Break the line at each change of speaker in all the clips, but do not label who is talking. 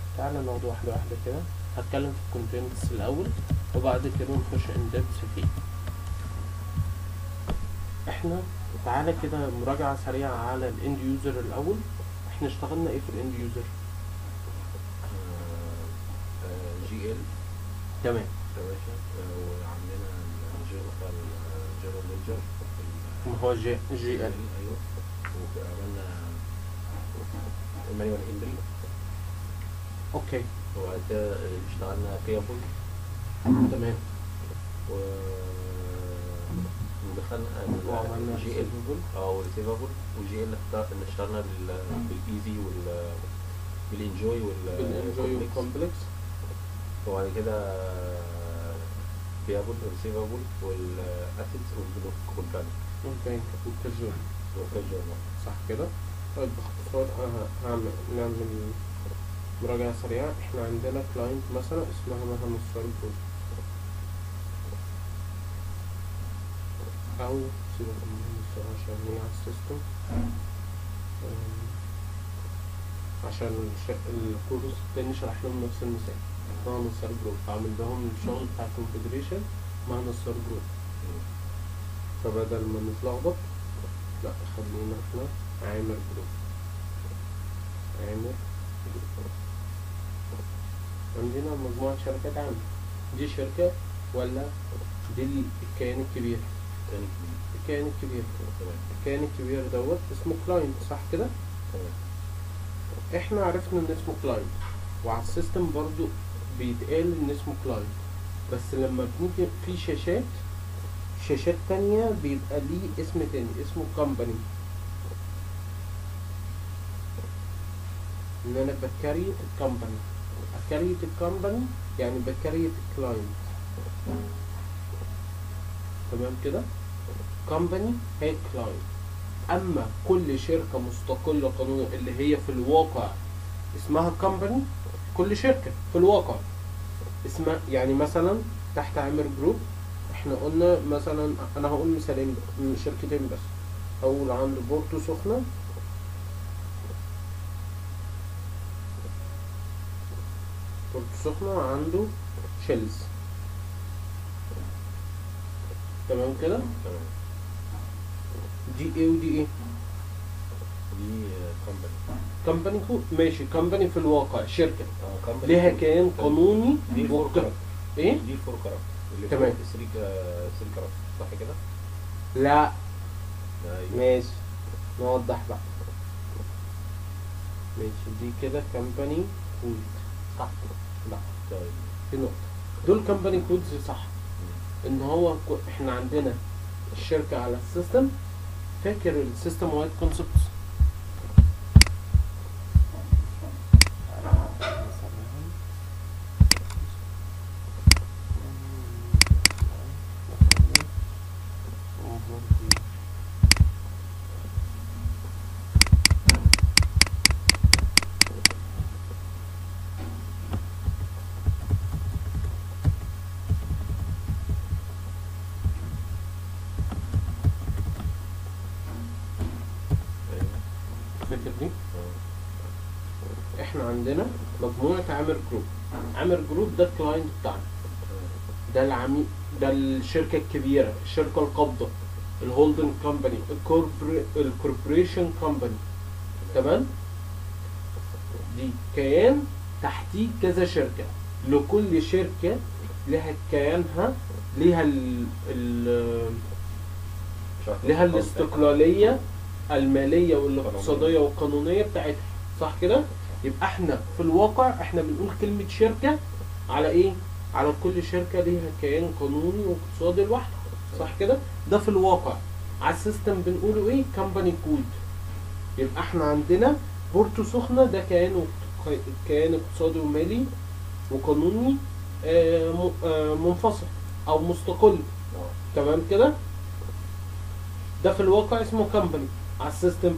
تعالى نقعد واحدة واحدة كده هتكلم في الكونتنتس الأول وبعد كده نخش ان ديبث فيه احنا تعالى كده مراجعة سريعة على الاند يوزر الأول احنا اشتغلنا ايه في الاند يوزر
جي ال
تمام
يا باشا آه، وعندنا الجيرال الجيرال ليدجر
ما هو جي جي ال
ايوه وعملنا المانيوال اندري
اوكي
وبعد كده اشتغلنا بيابل
تمام
و ودخلنا
وعملنا
جي ال
receivable.
اه وريسيفابل وجي ال اشتغلنا بال بالايزي وال بالانجوي وال
بالانجوي
complex.
والكومبلكس
وبعد كده بيابل وريسيفابل والاسيتس والبلانك
والبنك والكاجوال
والكاجوال
صح كده طيب باختصار انا هعمل نعمل مراجعة سريعة احنا عندنا كلاينت مثلا اسمها مثلا مستر جروب او سيبك من المستر عشان هي على السيستم أم، عشان الش- الكورس التاني شرح لهم نفس المثال اسمها مستر جروب فعمل لهم الشغل بتاع الكونفجريشن مع مستر جروب فبدل ما نتلخبط لا خلينا احنا عامر جروب عامر جروب عندنا مجموعة شركات عامة دي شركة ولا دي الكيان الكبير
تاني كبير
الكيان الكبير
تمام
الكيان الكبير دوت اسمه كلاينت صح كده
تمام
احنا عرفنا ان اسمه كلاينت وعلى السيستم برضو بيتقال ان اسمه كلاينت بس لما بنيجي في شاشات شاشات تانية بيبقى ليه اسم تاني اسمه كومباني ان انا بكريت الكومباني اكريت الكومباني يعني بكريت الكلاينت تمام كده كومباني هي كلاينت اما كل شركه مستقله قانونا اللي هي في الواقع اسمها كومباني كل شركه في الواقع اسمها يعني مثلا تحت عامر جروب احنا قلنا مثلا انا هقول مثالين من شركتين بس اول عنده بورتو سخنه بورتو سخنه عنده شيلز تمام كده
تمام
دي ايه ودي ايه
دي كومباني
كمباني كو ماشي كمباني في الواقع شركه
اه كومباني
ليها كيان قانوني
دي فور
وق-
كاركتر
ايه
دي فور كاركتر اللي
تمام.
فوق 3 3 كاركتر صح كده؟
لا
ايوه
ماشي نوضح بقى ماشي دي كده كمباني كود صح لا
طيب
في نقطة دول كمباني كودز صح ان هو كو- احنا عندنا الشركة على السيستم فاكر السيستم وايد كونسبتس
ايوه
فاكر دي
اه
احنا عندنا مجموعة عامر جروب عامر جروب ده الكلاينت بتاعنا
تمام.
ده العميل ده الشركة الكبيرة الشركة القابضة الهولدنج كومباني الكوربريشن كومباني تمام دي كيان تحتيه كذا شركة لكل شركة لها كيانها ليها ال ال
شرط
لها
الخاص
الاستقلالية المالية والاقتصادية والقانونية بتاعتها صح كده؟ يبقى احنا في الواقع احنا بنقول كلمة شركة على ايه؟ على كل شركة ليها كيان قانوني واقتصادي لوحده صح كده؟ ده في الواقع على السيستم بنقوله ايه؟ كمباني كود يبقى احنا عندنا بورتو سخنة ده كيان وق- كيان اقتصادي ومالي وقانوني آه، م- آه، منفصل او مستقل
اه
تمام كده ده في الواقع اسمه كمباني على السيستم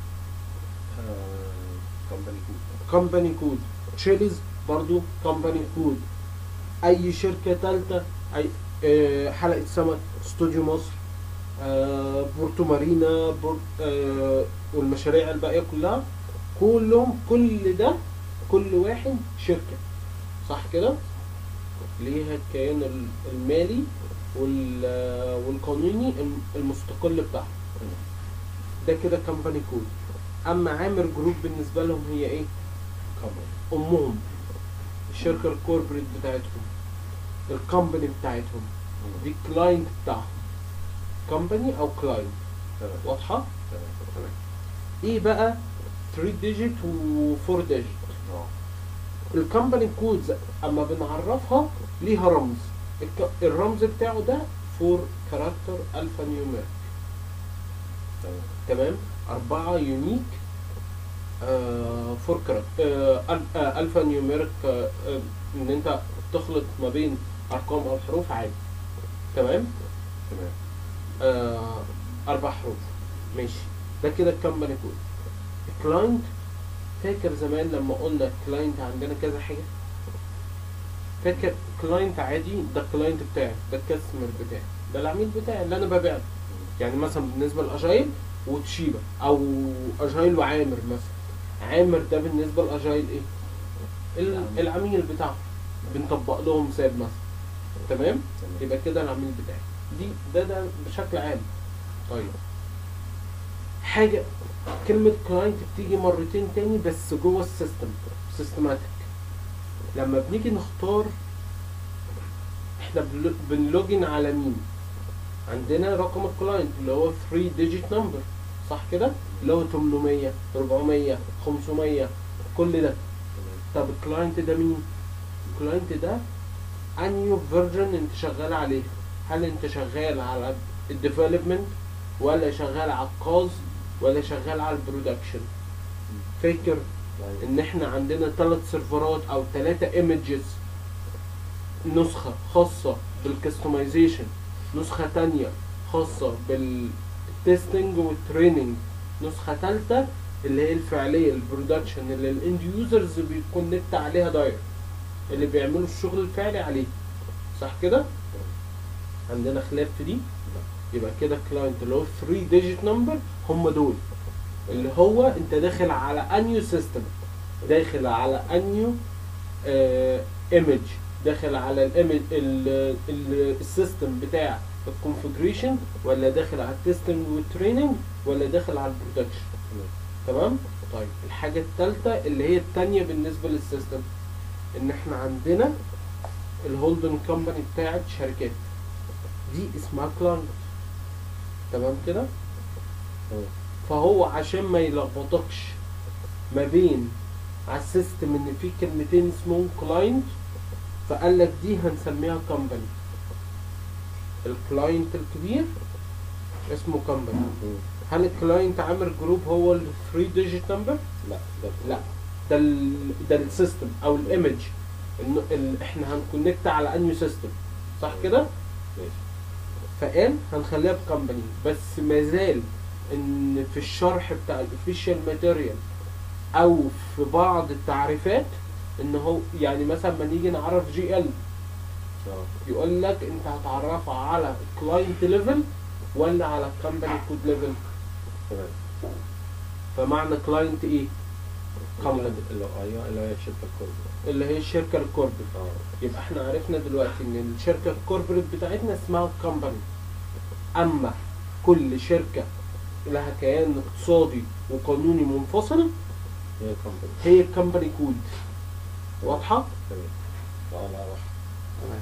كومباني كود
كمباني كود تشيليز برضو كمباني كود اي شركه ثالثه اي آه، حلقه سمك استوديو مصر آه، بورتو مارينا بور آه، والمشاريع الباقيه كلها كلهم كل ده كل واحد شركه صح كده ليها الكيان ال- المالي وال- والقانوني الم- المستقل بتاعها ده كده كمباني كود اما عامر جروب بالنسبه لهم هي ايه
كمان
امهم الشركه الكوربريت بتاعتهم الكومباني بتاعتهم دي كلاينت بتاعهم كومباني او كلاينت
تمام
واضحه
تمام
ايه بقى 3 ديجيت و4 ديجيت
اه
الكومباني كودز اما بنعرفها ليها رمز الك- الرمز بتاعه ده فور كاركتر الفا نيوميريك
تمام
تمام أربعة يونيك فور كاركتر الفا نيوميريك ان انت تخلط ما بين ارقام او حروف عادي تمام
تمام
آه اربع حروف ماشي ده كده الكمباني كود الكلاينت فاكر زمان لما قلنا كلاينت عندنا كذا حاجه فاكر كلاينت عادي ده الكلاينت بتاعي ده الكاستمر بتاعي ده العميل بتاعي اللي انا ببيع له يعني مثلا بالنسبه لاجايل وتشيبا او اجايل وعامر مثلا عامر ده بالنسبه لاجايل ايه ال- العميل بتاعه بنطبق لهم ساب مثلا تمام
تمام
يبقى كده العميل بتاعي دي ده ده بشكل عام طيب حاجه كلمه كلاينت بتيجي مرتين تاني بس جوه السيستم سيستماتيك لما بنيجي نختار احنا بنلو- بنلوجن على مين عندنا رقم الكلاينت اللي هو 3 ديجيت نمبر صح كده اللي هو 800 400 500 كل ده
تمام
طب الكلاينت ده مين؟ الكلاينت ده انيو فيرجن انت شغال عليه هل انت شغال على الديفلوبمنت ولا شغال على الكوز ولا شغال على البرودكشن فاكر
طيب.
ان احنا عندنا ثلاث سيرفرات او ثلاثة ايمجز نسخة خاصة بالكستمايزيشن نسخة تانية خاصة بالتستنج والتريننج نسخة تالتة اللي هي الفعلية البرودكشن اللي الاند يوزرز بيكونكت عليها دايركت اللي بيعملوا الشغل الفعلي عليه صح كده؟ عندنا خلاف في دي يبقى كده كلاينت اللي هو 3 ديجيت نمبر هم دول اللي هو انت داخل على انيو سيستم داخل على انيو ايمج داخل على الايمج السيستم بتاع الكونفجريشن ولا داخل على التستنج والتريننج ولا داخل على البرودكشن
تمام.
تمام طيب الحاجه الثالثه اللي هي الثانيه بالنسبه للسيستم ان احنا عندنا الهولدن كومباني بتاعت شركات دي اسمها كلاينت تمام كده
تمام.
فهو عشان ما يلخبطكش ما بين على السيستم ان في كلمتين اسمهم كلاينت فقال لك دي هنسميها كومباني الكلاينت الكبير اسمه كومباني
مم.
هل الكلاينت عامل جروب هو ال 3 ديجيت نمبر؟
لا ده
لا ده ال ده السيستم او الايمج إنه ال احنا هنكونكت على انيو سيستم صح كده؟
ماشي
فقال هنخليها بكمباني بس ما زال ان في الشرح بتاع الاوفيشال ماتيريال او في بعض التعريفات ان هو يعني مثلا ما نيجي نعرف جي ال
اه
يقول لك انت هتعرفها على كلاينت ليفل ولا على الكمباني كود ليفل
تمام
فمعنى كلاينت ايه؟ كومباني
اللي هو ايوه اللي هي الشركه الكبرى
اللي هي الشركه الكوربريت
اه
يبقى احنا عرفنا دلوقتي ان الشركه الكوربريت بتاعتنا اسمها كومباني اما كل شركه لها كيان اقتصادي وقانوني منفصل
هي كومباني
هي الكومباني كود واضحه
تمام اه لا واضحة.
تمام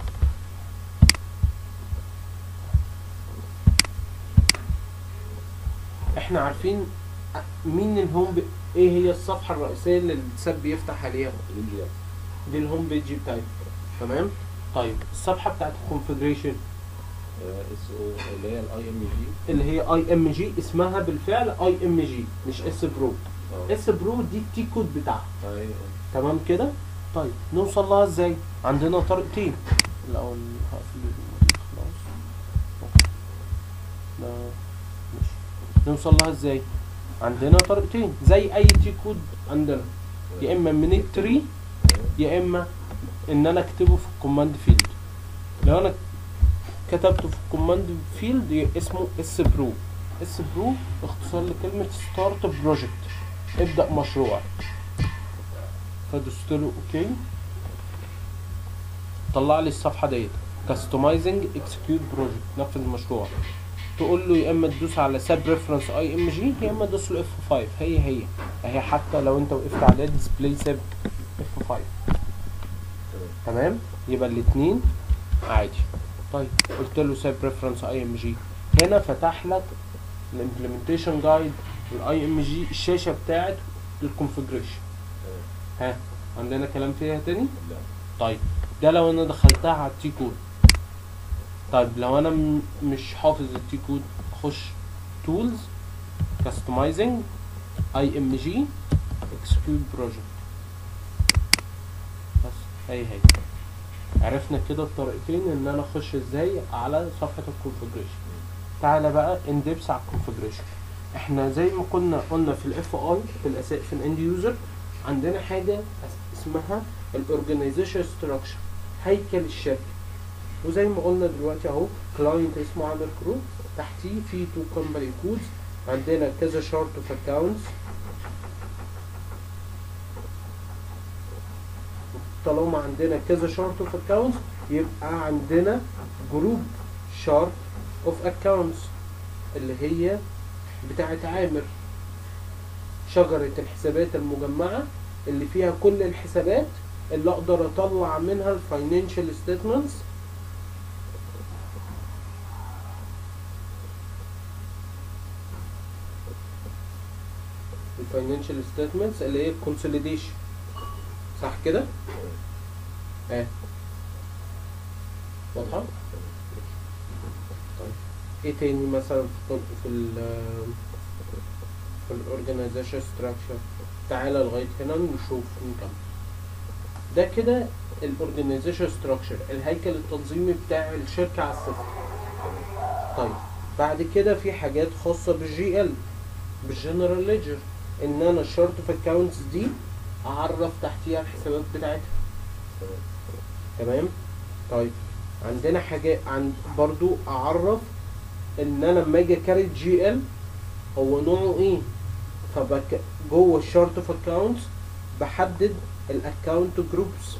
احنا عارفين مين الهوم ب... ايه هي الصفحه الرئيسيه اللي الساب بيفتح عليها
الانجليزي
دي الهوم بيج بتاعتنا تمام طيب الصفحه بتاعت الكونفجريشن
اس او اللي هي الاي ام جي
اللي هي اي ام جي اسمها بالفعل اي ام جي مش اس برو
اه
اس برو دي التي كود بتاعها
ايوه
تمام كده طيب نوصل لها ازاي عندنا طريقتين الاول هقفل ال- خلاص ده ماشي نوصل لها ازاي عندنا طريقتين زي اي تي كود عندنا يا اما من التري يا اما ان انا اكتبه في الكوماند فيلد لو انا كتبته في الكوماند فيلد اسمه اس برو اس برو اختصار لكلمه ستارت بروجكت ابدا مشروع فدوست له اوكي طلع لي الصفحه ديت كاستمايزنج اكسكيوت بروجكت نفذ المشروع تقول له يا اما تدوس على ساب ريفرنس اي ام جي يا اما تدوس له اف 5 هي هي اهي حتى لو انت وقفت عليها ديسبلاي ساب اف 5
تمام
تمام يبقى الاثنين عادي طيب قلت له ساب ريفرنس اي ام جي هنا فتح لك الامبلمنتيشن جايد والاي ام جي الشاشه بتاعت الكونفجريشن
تمام
ها عندنا كلام فيها تاني
لا
طيب ده لو انا دخلتها على التي كود طيب لو انا م- مش حافظ التي كود اخش تولز كاستمايزنج اي ام جي اكسكيوت بروجكت بس هي هي عرفنا كده الطريقتين ان انا اخش ازاي على صفحه الكونفجريشن تعالى بقى اندبس على الكونفجريشن احنا زي ما كنا قلنا في الاف اي في الاساس في الاند يوزر عندنا حاجه اس- اسمها الاورجنايزيشن ستراكشر هيكل الشركه وزي ما قلنا دلوقتي اهو كلاينت اسمه عامر كرو تحتيه في تو كومباني كودز عندنا كذا شارت اوف اكونتس طالما عندنا كذا شارت اوف اكونتس يبقى عندنا جروب شارت اوف اكونتس اللي هي بتاعت عامر شجرة الحسابات المجمعة اللي فيها كل الحسابات اللي اقدر اطلع منها الفاينانشال ستيتمنتس الفاينانشال ستيتمنتس اللي هي الكونسوليديشن صح كده؟ اه واضحة؟ طيب ايه تاني مثلا في ال في ال في الاورجنايزيشن ستراكشر تعالى لغاية هنا نشوف نكمل ده كده الاورجنايزيشن ستراكشر الهيكل التنظيمي بتاع الشركة على الصفر طيب بعد كده في حاجات خاصة بالجي ال بالجنرال ليجر ان انا الشارت اوف اكونتس دي اعرف تحتيها الحسابات بتاعتها تمام طيب عندنا حاجات عن برضو اعرف ان انا لما اجي كاري جي ال هو نوعه ايه فبك جوه الشارت اوف اكونتس بحدد الاكونت جروبس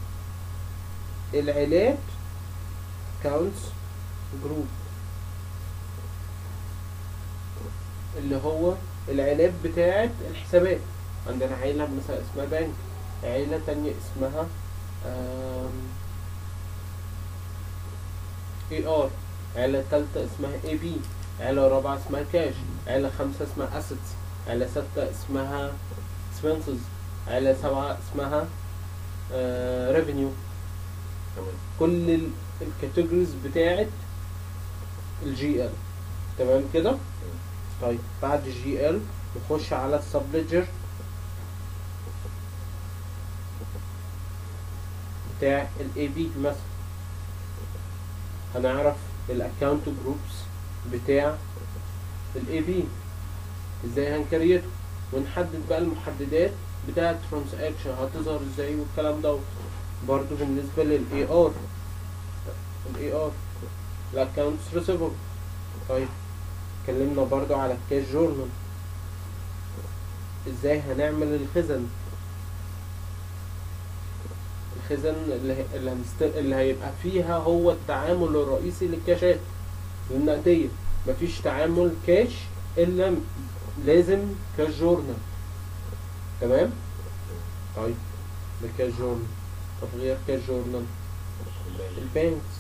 العيلات اكونتس جروب اللي هو العيلات بتاعت الحسابات عندنا عيلة مثلا اسمها بنك عيلة تانية اسمها اي ار عيلة تالتة اسمها اي بي عيلة رابعة اسمها كاش عيلة خمسة اسمها اسيتس عيلة ستة اسمها expenses عيلة سبعة اسمها ريفينيو
تمام
كل الكاتيجوريز بتاعت الجي ال تمام كده طيب بعد الجي ال نخش على السب ليدجر بتاع الاي بي مثلا هنعرف الاكونت جروبس بتاع الاي بي ازاي هنكريته ونحدد بقى المحددات بتاعه الترانزاكشن هتظهر ازاي والكلام ده برضو بالنسبه للاي ار الاي ار الاكونتس ريسيفر طيب اتكلمنا برضو على الكاش جورنال ازاي هنعمل الخزن الخزن اللي هي- اللي, هنست... اللي هيبقى فيها هو التعامل الرئيسي للكاشات النقدية مفيش تعامل كاش الا م- لازم كاش جورنال تمام طيب ده كاش جورنال طب غير كاش جورنال البانكس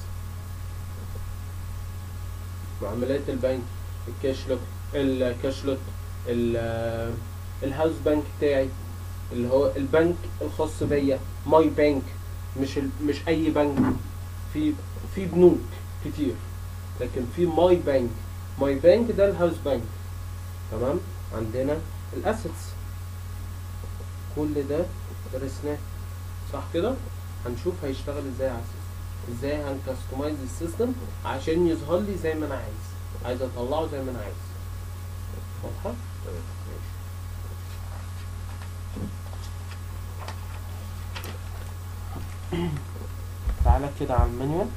معاملات البنك الكاش لوك الكاش لوك ال- الهاوس بانك بتاعي اللي هو البنك الخاص بيا ماي بانك مش ال... مش اي بنك في في بنوك كتير لكن في ماي بانك ماي بانك ده الهاوس بانك تمام عندنا الاسيتس كل ده درسناه صح كده هنشوف هيشتغل ازاي على السيستم ازاي هنكستمايز السيستم عشان يظهر لي زي ما انا عايز عايز اطلعه زي ما انا عايز واضحه
تمام
ماشي تعالى كده على المانيوال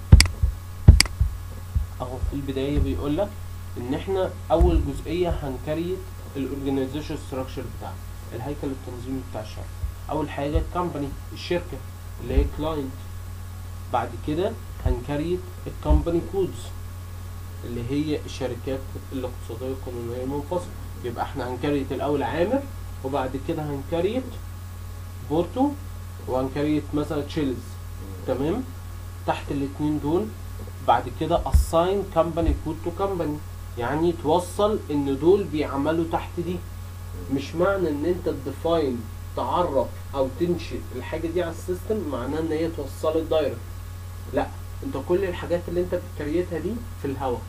اهو في البداية بيقول لك ان احنا اول جزئية هنكريت الاورجنايزيشن ستراكشر بتاعنا الهيكل التنظيمي بتاع الشركة اول حاجه الكومباني الشركه اللي هي كلاينت بعد كده هنكريت الكومباني كودز اللي هي الشركات الاقتصاديه القانونيه المنفصله يبقى احنا هنكريت الاول عامر وبعد كده هنكريت بورتو وهنكريت مثلا تشيلز تمام تحت الاتنين دول بعد كده assign company code to company يعني توصل ان دول بيعملوا تحت دي مش معنى ان انت تديفاين تعرف او تنشئ الحاجه دي على السيستم معناه ان هي توصلت دايركت لا انت كل الحاجات اللي انت بتكريتها دي في الهواء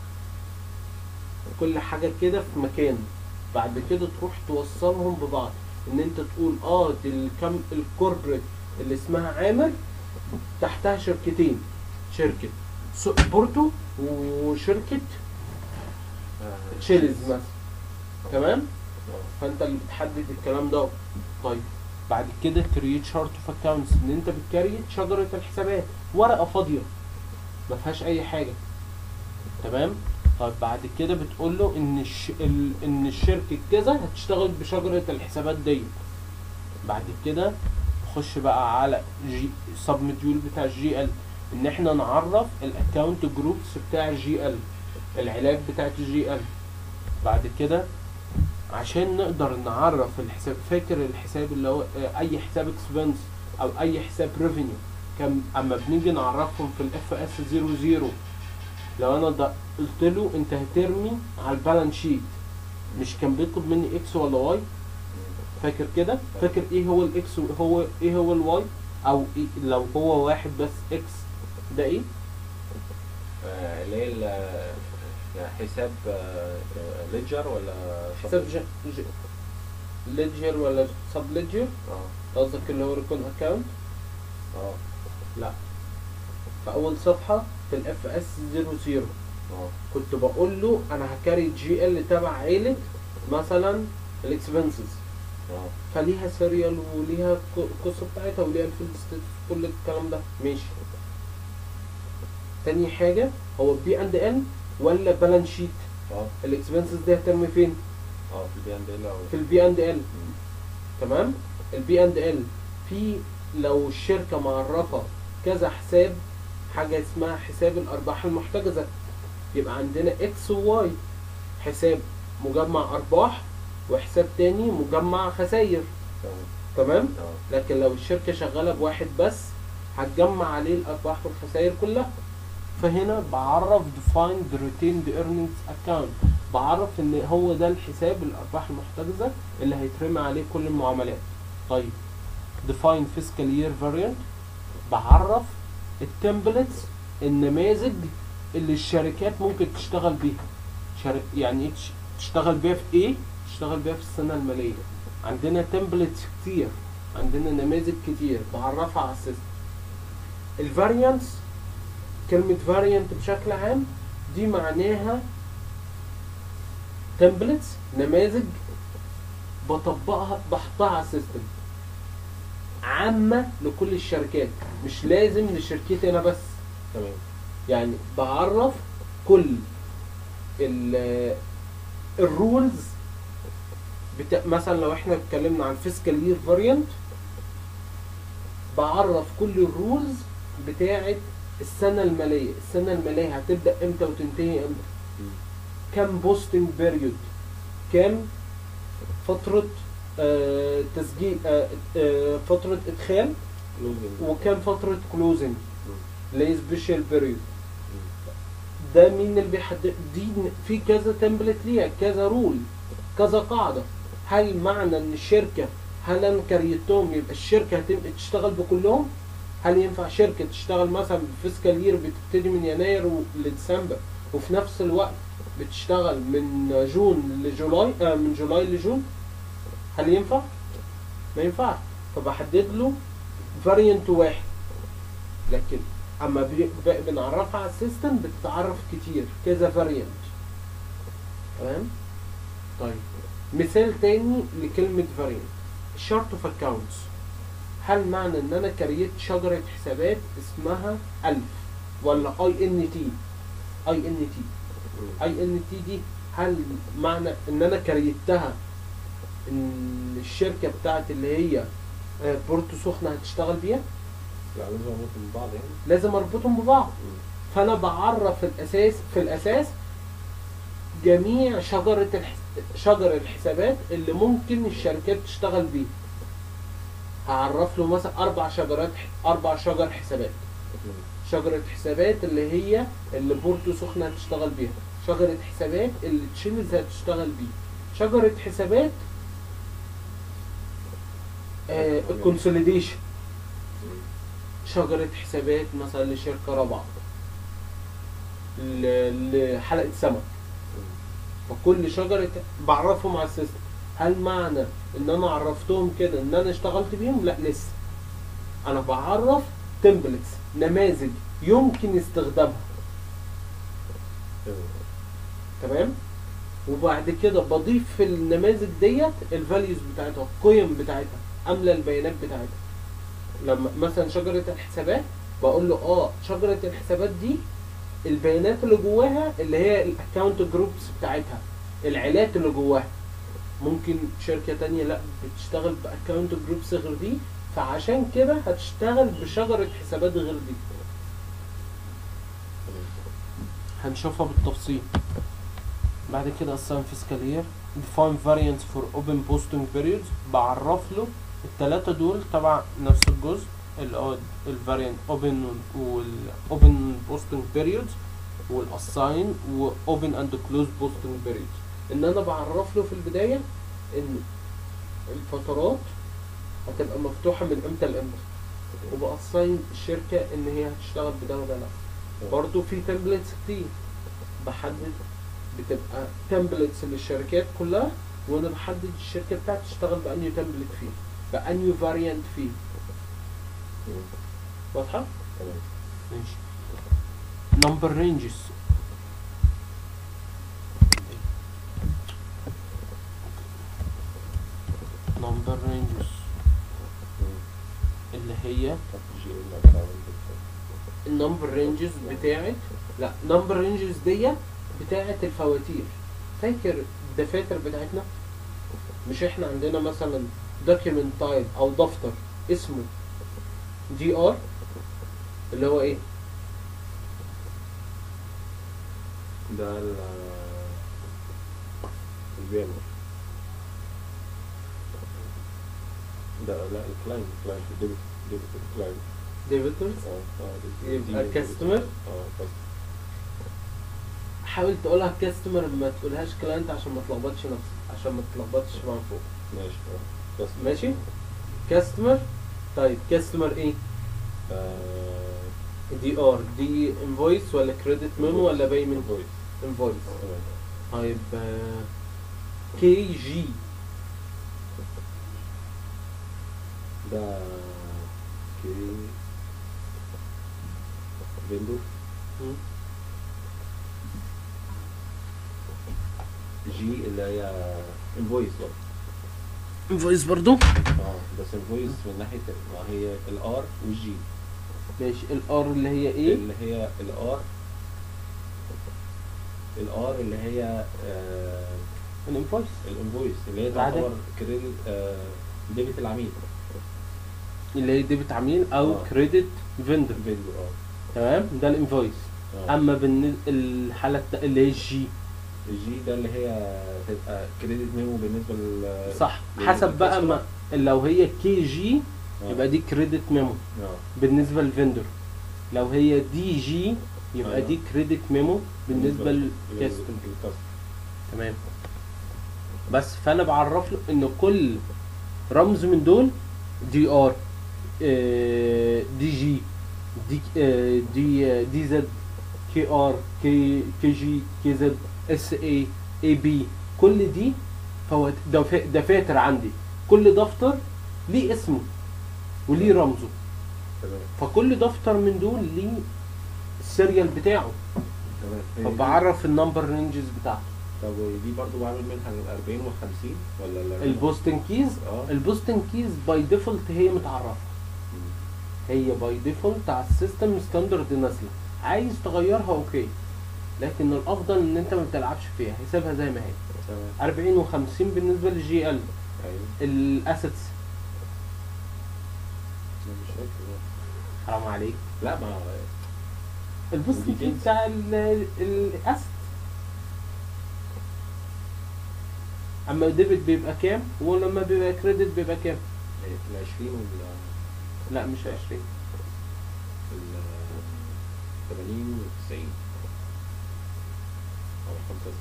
كل حاجه كده في مكان بعد كده تروح توصلهم ببعض ان انت تقول اه دي الكم الكوربريت اللي اسمها عامر تحتها شركتين شركه سو- بورتو وشركه تشيلز مثلا تمام فانت اللي بتحدد الكلام ده طيب بعد كده كريت شارت اوف اكونتس ان انت بتكريت شجره الحسابات ورقه فاضيه ما فيهاش اي حاجه تمام طيب بعد كده بتقول له ان الش... ال... ان الشركه كذا هتشتغل بشجره الحسابات دي بعد كده نخش بقى على جي سب مديول بتاع الجي ال ان احنا نعرف الاكونت جروبس بتاع الجي ال العلاج بتاعت الجي ال بعد كده عشان نقدر نعرف الحساب فاكر الحساب اللي هو آه، اي حساب اكسبنس او اي حساب ريفينيو كان اما بنيجي نعرفهم في الاف اس 00 لو انا ده قلت له انت هترمي على البالانس شيت مش كان بيطلب مني اكس ولا واي فاكر كده فاكر ايه هو الاكس وهو ايه هو الواي او إيه لو هو واحد بس اكس ده ايه
آه، اللي هي ال- يعني حساب ليدجر ولا
حساب ج... ج... ليدجر ولا سب ليدجر
اه
قصدك اللي هو ريكون اكونت
اه
لا في اول صفحه في الاف اس 00
اه
كنت بقول له انا هكاري جي ال تبع عيله مثلا الاكسبنسز
اه
فليها سيريال وليها ق- القصه بتاعتها وليها الفيلد ستيت كل الكلام ده ماشي تاني حاجه هو بي اند ال ولا بالانس شيت
اه
الاكسبنسز دي هترمي فين
اه في البي اند ال او
في البي اند ال
مم.
تمام البي اند ال في لو الشركه معرفه كذا حساب حاجه اسمها حساب الارباح المحتجزه يبقى عندنا اكس وواي حساب مجمع ارباح وحساب تاني مجمع خسائر
تمام
تمام
تمام
لكن لو الشركه شغاله بواحد بس هتجمع عليه الارباح والخسائر كلها فهنا بعرف defined retained earnings account بعرف ان هو ده الحساب الارباح المحتجزه اللي هيترمي عليه كل المعاملات طيب define fiscal year variant بعرف التمبلتس النماذج اللي الشركات ممكن تشتغل بيها شر... يعني ايه تش- تشتغل بيها في ايه تشتغل بيها في السنه الماليه عندنا تمبلتس كتير عندنا نماذج كتير بعرفها على السيستم الفاريانس كلمة فاريانت بشكل عام دي معناها تمبلتس نماذج بطبقها بحطها على السيستم عامة لكل الشركات مش لازم لشركتي انا بس
تمام
يعني بعرف كل ال الرولز بتا... مثلا لو احنا اتكلمنا عن فيسكال يير فاريانت بعرف كل الرولز بتاعه السنه الماليه السنه الماليه هتبدا امتى وتنتهي امتى
مم.
كام بوستنج بيريود كام فتره آه تسجيل آه آه فتره ادخال
closing.
وكام فتره كلوزنج
مم.
اللي هي سبيشال بيريود
مم.
ده مين اللي بيحدد دي في كذا تمبلت ليها كذا رول كذا قاعده هل معنى ان الشركه هل انا كريتهم يبقى الشركه هتم تشتغل بكلهم هل ينفع شركه تشتغل مثلا بفيسكال يير بتبتدي من يناير و- لديسمبر وفي نفس الوقت بتشتغل من جون لجولاي آه من جولاي لجون هل ينفع ما ينفعش فبحدد له فاريانت واحد لكن اما بي- ب- بنعرفها على السيستم بتتعرف كتير كذا فاريانت تمام طيب مثال تاني لكلمة فاريانت شارت اوف اكونتس هل معنى ان انا كريت شجرة حسابات اسمها الف ولا اي ان تي اي ان تي
مم.
اي ان تي دي هل معنى ان انا كريتها ان الشركة بتاعت اللي هي آه، بورتو سخنه هتشتغل بيها
لا لازم اربط من بعض يعني
لازم اربطهم ببعض فانا بعرف الاساس في الاساس جميع شجره الحس... شجر الحسابات اللي ممكن الشركات تشتغل بيه هعرف له مثلا اربع شجرات اربع شجر حسابات شجرة حسابات اللي هي اللي بورتو سخنة هتشتغل بيها شجرة حسابات اللي تشيلز هتشتغل بيه شجرة حسابات آه الكونسوليديشن شجرة حسابات مثلا لشركة رابعة ل- لحلقة سمك فكل شجرة بعرفهم على السيستم هل معنى ان انا عرفتهم كده ان انا اشتغلت بيهم لا لسه انا بعرف تمبلتس نماذج يمكن استخدامها تمام وبعد كده بضيف في النماذج ديت الفاليوز بتاعتها القيم بتاعتها املى البيانات بتاعتها لما مثلا شجره الحسابات بقول له اه شجره الحسابات دي البيانات اللي جواها اللي هي الاكونت جروبس بتاعتها العيلات اللي جواها ممكن شركه تانية لا بتشتغل باكونت جروبس غير دي فعشان كده هتشتغل بشجره حسابات غير دي هنشوفها بالتفصيل بعد كده assign fiscal year define variants for open posting periods بعرف له التلاتة دول تبع نفس الجزء اللي هو الفاريانت open وال open posting periods والassign و open and close posting periods ان انا بعرف له في البداية ان الفترات هتبقى مفتوحة من امتى لامتى وبأساين الشركة ان هي هتشتغل بده وده لا برضو في تمبلتس كتير بحدد بتبقى تمبلتس للشركات كلها وانا بحدد الشركه بتاعتي تشتغل بانيو تمبلت فيه بانيو فاريانت فيه واضحه
تمام
ماشي نمبر رينجز نمبر رينجز اللي هي النمبر رينجز بتاعت لا نمبر رينجز ديت بتاعت الفواتير فاكر الدفاتر بتاعتنا مش احنا عندنا مثلا دوكيمنت تايب او دفتر اسمه دي ار اللي هو ايه
ده ال البيانو ده لا الكلاينت الكلاينت ديبت ديبت الكلاينت
ديبيتورز
اه اه دي-
يبقى
دي-
customer؟
اه customer.
حاول تقولها كاستمر ما تقولهاش كلاينت عشان ما تلخبطش نفسك عشان ما تلخبطش مع فوق
ماشي اه customer.
ماشي كاستمر طيب كاستمر ايه
آه،
دي ار دي انفويس ولا كريدت ميمو ولا بيمنت
invoice.
انفويس
تمام.
طيب كي جي
ده كي فيندور جي اللي هي انفويس برضه
انفويس برضو
اه بس انفويس من ناحيه ما هي الار والجي
ماشي الار اللي هي ايه
اللي هي الار الار اللي هي آه
الانفويس
الانفويس اللي هي
بعدك؟
تعتبر كريدت آه ديبت العميل
اللي هي ديبت عميل او
آه.
كريدت فيندر
فيندور اه
تمام ده الانفويس
آه.
اما بالنسبه الحاله الت- اللي هي الجي
الجي ده اللي هي تبقى كريدت ميمو بالنسبه لل
صح
لل-
حسب بقى ما
للcustomer.
لو هي كي جي
آه.
يبقى دي كريدت ميمو
اه
بالنسبه للفندور لو هي دي جي يبقى
أيوة.
دي كريدت ميمو بالنسبه للكاستمر
للكاستمر
تمام بس فانا بعرف له ان كل رمز من دول دي ار آه، دي جي دي آه، دي آه، دي زد كي ار كي كي جي كي زد اس اي اي بي كل دي فوات دفا- دفاتر عندي كل دفتر ليه اسمه وليه رمزه
تمام
فكل دفتر من دول ليه السيريال بتاعه
تمام هي دي-
فبعرف النمبر رينجز بتاعته
طب ودي برضو بعمل منها ال 40 وال 50 ولا ال 40
البوستن كيز
اه
البوستن كيز باي ديفولت هي متعرفه
مم.
هي باي ديفولت على السيستم ستاندرد نازله عايز تغيرها اوكي لكن الافضل ان انت ما بتلعبش فيها حسابها زي ما هي
تمام
40 و50 بالنسبه للجي ال
ايوه
الاسيتس
أنا مش فاكر
حرام عليك
لا ما
البوست
ودي
فيه
جنس.
بتاع ال- الاسد اما الديبت بيبقى كام ولما بيبقى كريدت بيبقى كام
ال 20 وال
لا مش 20
ال 80 و 90 او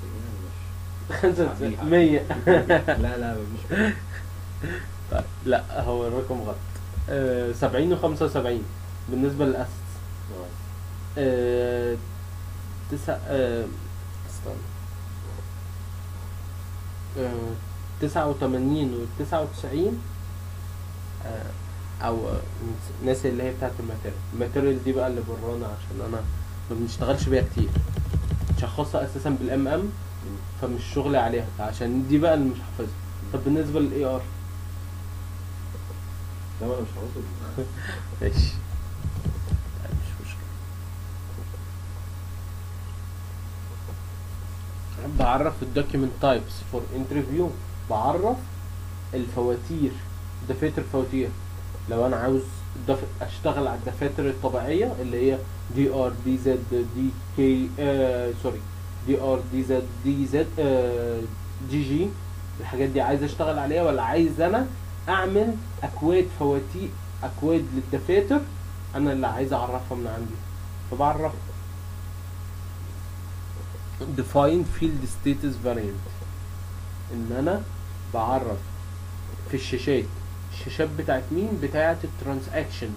95 انا مش
100
لا لا مش فاكر.
طيب لا هو الرقم غلط آه 70 و 75 بالنسبة للأسس
آه.
آه تسع آه استنى آه تسعة وتمانين والتسعة وتسعين آه أو آه، الناس اللي هي بتاعت الماتيريال الماتيريال دي بقى اللي برانا عشان أنا ما بنشتغلش بيها كتير شخصها أساسا بالام ام
مم.
فمش شغلي عليها عشان دي بقى اللي مش حافظها طب بالنسبة للاي ار
لا ما انا مش حافظه
ماشي طيب مش مشكلة بعرف الدوكيمنت تايبس فور انترفيو بعرف الفواتير دفاتر فواتير لو انا عاوز دف... اشتغل على الدفاتر الطبيعيه اللي هي دي ار دي زد دي كي آه سوري دي ار دي زد دي زد آه دي جي الحاجات دي عايز اشتغل عليها ولا عايز انا اعمل اكواد فواتير اكواد للدفاتر انا اللي عايز اعرفها من عندي فبعرف define field status variant ان انا بعرف في الشاشات الشاشات بتاعت مين بتاعت الترانزاكشنز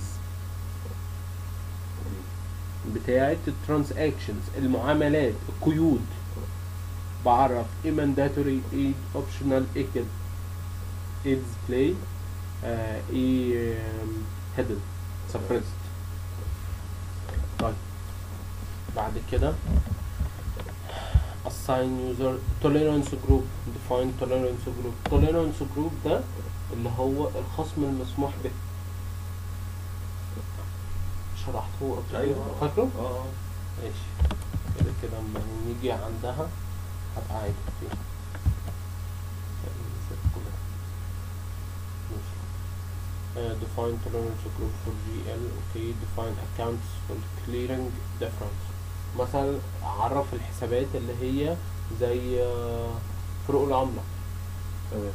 بتاعت الترانزاكشنز المعاملات القيود بعرف ايه mandatory ايه optional ايه كده ايه display آه ايه um, hidden suppressed طيب بعد كده assign user tolerance group define tolerance group tolerance group ده اللي هو الخصم المسموح به شرحته قبل كده
أيوة.
فاكره؟
اه اه
ماشي كده كده اما نيجي عندها هبقى عايد فيها ماشي. Uh, define tolerance group for GL okay define accounts for clearing difference مثلا عرف الحسابات اللي هي زي آه، فروق العملة
تمام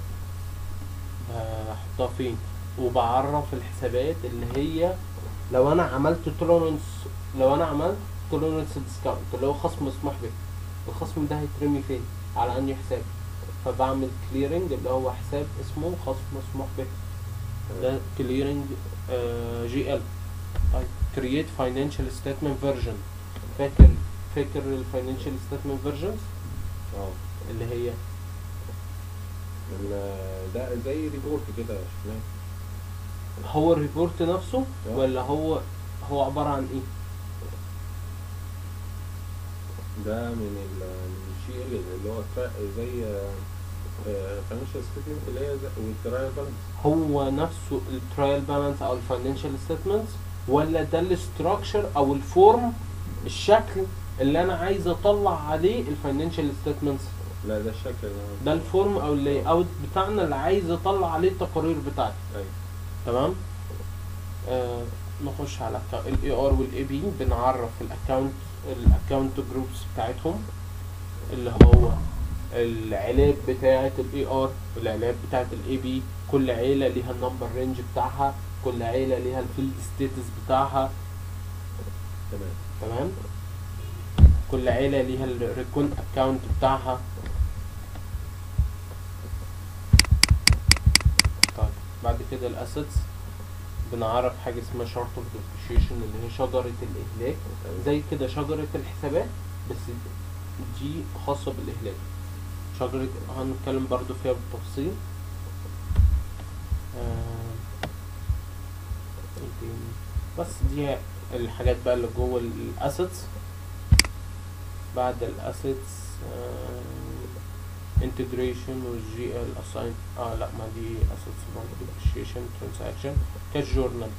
بحطها فين وبعرف الحسابات اللي هي لو انا عملت توليرنس لو انا عملت توليرنس ديسكاونت اللي هو خصم مسموح به الخصم ده هيترمي فين على انهي حساب فبعمل كليرنج اللي هو حساب اسمه خصم مسموح به ده كليرنج جي ال طيب كرييت فاينانشال ستيتمنت فيرجن فاكر فاكر الفاينانشال ستيتمنت فيرجنز
اه
اللي هي
ال- ده زي ريبورت كده شفناه
هو الريبورت نفسه
آه.
ولا هو هو عبارة عن ايه؟
ده من الجي ال اللي هو ترا- زي فاينانشال ستيتمنت اللي هي والترايل بالانس
هو نفسه الترايل بالانس او الفاينانشال ستيتمنتس ولا ده الاستراكشر او الفورم الشكل اللي انا عايز اطلع عليه الفاينانشال ستيتمنتس
لا ده الشكل اللي أنا-
ده الفورم او اللاي اوت بتاعنا اللي عايز اطلع عليه التقارير بتاعتي
ايوه
تمام آه نخش على الاي ار والاي بي بنعرف الاكونت الاكونت جروبس بتاعتهم اللي هو العلاب بتاعه الاي ار والعلاب بتاعه الاي بي كل عيله ليها النمبر رينج بتاعها كل عيله ليها الفيلد ستيتس بتاعها
تمام
تمام كل عيله ليها الريكون اكونت بتاعها طيب بعد كده الاسيتس بنعرف حاجه اسمها شارت اوف ديبريشيشن اللي هي شجره الاهلاك زي كده شجره الحسابات بس دي خاصه بالاهلاك شجره هنتكلم برضو فيها بالتفصيل آه، إيه تاني؟ بس دي الحاجات بقى اللي جوه الاسيتس بعد الاسيتس انتجريشن والجي ال اساين اه لا ما دي اسيتس برضه ديبريشيشن ترانزاكشن كاش جورنال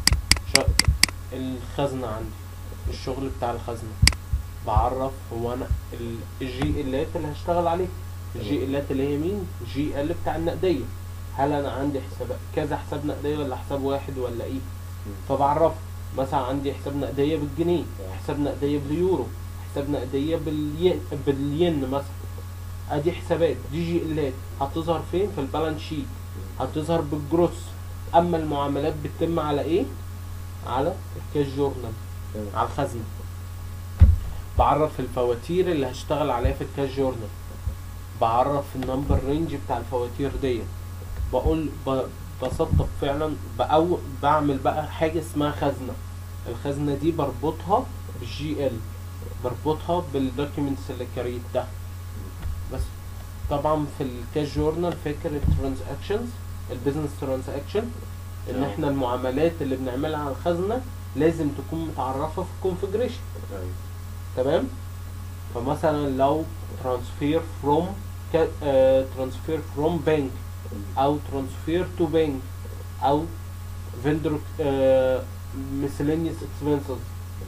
الخزنه عندي الشغل بتاع الخزنه بعرف هو انا ال- الجي الات اللي هشتغل عليه الجي الات اللي هي مين جي ال بتاع النقديه هل انا عندي حساب كذا حساب نقديه ولا حساب واحد ولا ايه فبعرفه مثلا عندي حساب نقديه بالجنيه
آه.
حساب نقديه باليورو حساب نقديه بالين بالين مثلا ادي حسابات دي جي الات هتظهر فين في البالانس شيت هتظهر بالجروس اما المعاملات بتتم على ايه على الكاش جورنال
تمام
على الخزنه بعرف الفواتير اللي هشتغل عليها في الكاش جورنال بعرف النمبر رينج بتاع الفواتير ديت بقول ب- بسطب فعلا بأو بعمل بقى حاجه اسمها خزنه الخزنه دي بربطها بالجي ال بربطها بالدوكيومنتس اللي كريتها بس طبعا في الكاش جورنال فاكر الترانزاكشنز البيزنس ترانزاكشن ان
آه.
احنا المعاملات اللي بنعملها على الخزنه لازم تكون متعرفه في الكونفجريشن
ايوه
تمام فمثلا لو ترانسفير فروم ترانسفير فروم بانك او ترانسفير تو بانك او فيندر miscellaneous expenses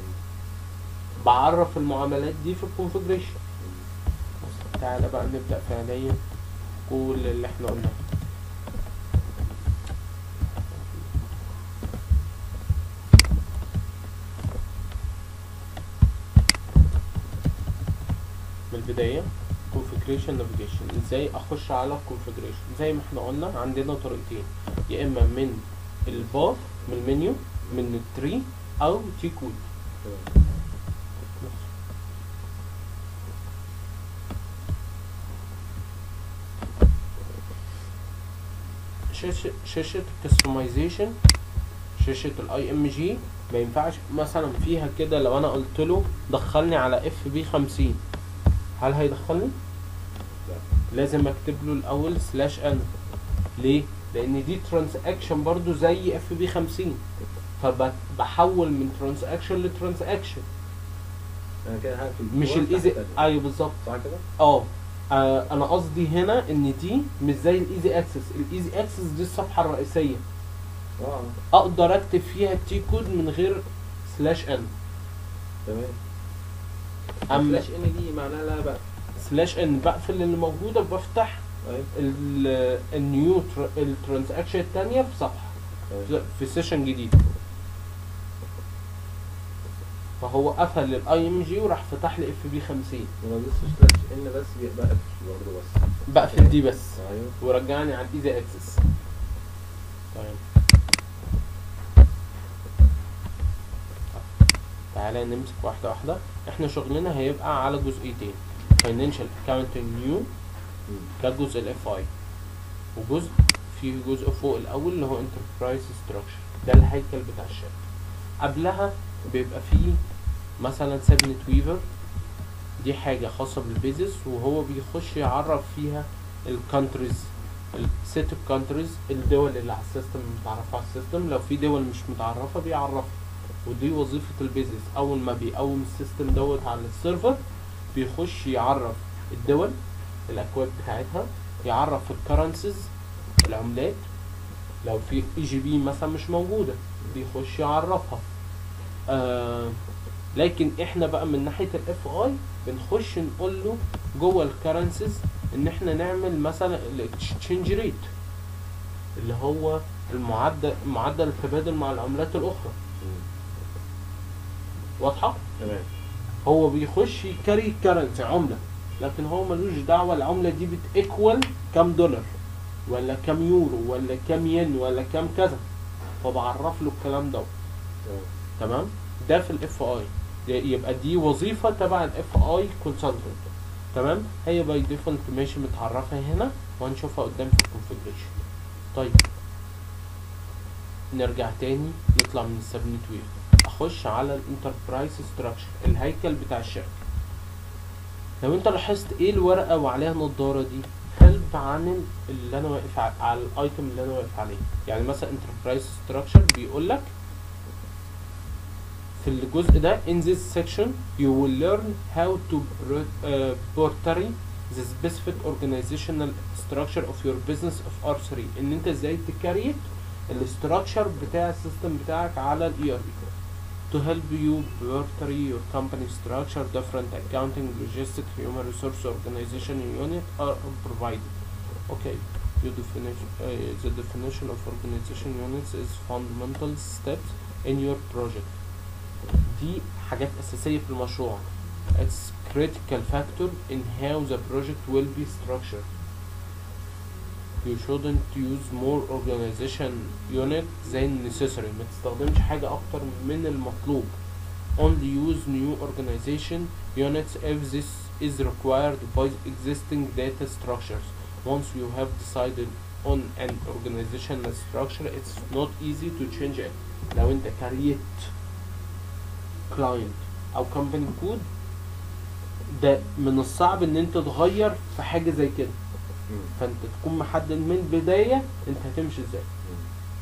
بعرف المعاملات دي في الكونفجريشن تعالى بقى نبدأ فعليا كل اللي احنا قلناه من البداية configuration navigation ازاي اخش على configuration زي ما احنا قلنا عندنا طريقتين يا اما من الباث من المنيو من التري او تي كود
تمام
شاشة شاشة الكستمايزيشن شاشة الاي ام جي ما ينفعش مثلا فيها كده لو انا قلت له دخلني على اف بي 50 هل هيدخلني؟
لا
لازم اكتب له الاول سلاش ان ليه؟ لان دي ترانزاكشن برضو زي اف بي 50 فبحول من ترانزاكشن لترانزاكشن
انا كده هقفل
مش
جوه
الايزي
تحت تاني.
ايوه بالظبط
صح كده؟
اه آه، انا قصدي هنا ان دي مش زي الايزي اكسس الايزي اكسس دي الصفحه الرئيسيه
اه
اقدر اكتب فيها التي كود من غير سلاش ان
تمام
اما
فلاش ان دي معناها لا بقى
سلاش ان بقفل اللي موجوده بفتح
ايوه
ال- النيو تر- الترانزاكشن الثانيه في صفحه
تمام.
في سيشن جديد فهو قفل الاي ام جي وراح فتح لي اف بي 50
ما بدوسش فلاش ان بس بيبقى قفل برضه بس
بقفل دي بس
ايوه
ورجعني على الايزي اكسس طيب تعالى نمسك واحدة واحدة احنا شغلنا هيبقى على جزئيتين فاينانشال اكاونتنج نيو
مم.
ده جزء الاف اي وجزء فيه جزء فوق الاول اللي هو انتربرايز ستراكشر ده الهيكل بتاع الشركة قبلها بيبقى فيه مثلا سيجنت ويفر دي حاجة خاصة بالبيزنس وهو بيخش يعرف فيها الكونتريز السيت اوف كونتريز الدول اللي على السيستم متعرفة على السيستم لو في دول مش متعرفة بيعرفها ودي وظيفة البيزنس أول ما بيقوم السيستم دوت على السيرفر بيخش يعرف الدول الأكواد بتاعتها يعرف الكرنسيز العملات لو في اي جي بي مثلا مش موجودة بيخش يعرفها آه لكن احنا بقى من ناحية الاف اي بنخش نقول له جوه الكرنسيز ان احنا نعمل مثلا الاكسشينج ريت اللي هو المعدل معدل التبادل مع العملات الاخرى
مم.
واضحه
تمام
هو بيخش يكري كرنسي عمله لكن هو ملوش دعوه العمله دي بتيكوال كام دولار ولا كام يورو ولا كام ين ولا كام كذا فبعرف له الكلام ده
تمام
تمام ده في الاف اي يبقى دي وظيفه تبع الاف اي كونسلتنت تمام هي باي ديفولت ماشي متعرفه هنا وهنشوفها قدام في الكونفجريشن طيب نرجع تاني نطلع من السبنت ويف اخش على الانتربرايز ستراكشر الهيكل بتاع الشركه لو انت لاحظت ايه الورقه وعليها نضاره دي هلب عن ال- اللي انا واقف ع- على الايتم اللي انا واقف عليه يعني مثلا انتربرايز ستراكشر بيقول لك في الجزء ده in this section you will learn how to pro- uh, portray the specific organizational structure of your business of R3 ان انت ازاي تكريت الاستراكشر بتاع السيستم بتاعك على الاي ار بي to help you portray your company structure different accounting logistics human resource organization unit are provided okay your definition uh, the definition of organization units is fundamental steps in your project دي حاجات أساسية في المشروع it's critical factor in how the project will be structured you shouldn't use more organization unit than necessary ما تستخدمش حاجة أكتر من المطلوب only use new organization units if this is required by existing data structures once you have decided on an organizational structure it's not easy to change it لو انت كريت client او company code ده من الصعب ان انت تغير في حاجة زي كده
مم.
فانت تكون محدد من البداية انت هتمشي ازاي
مم.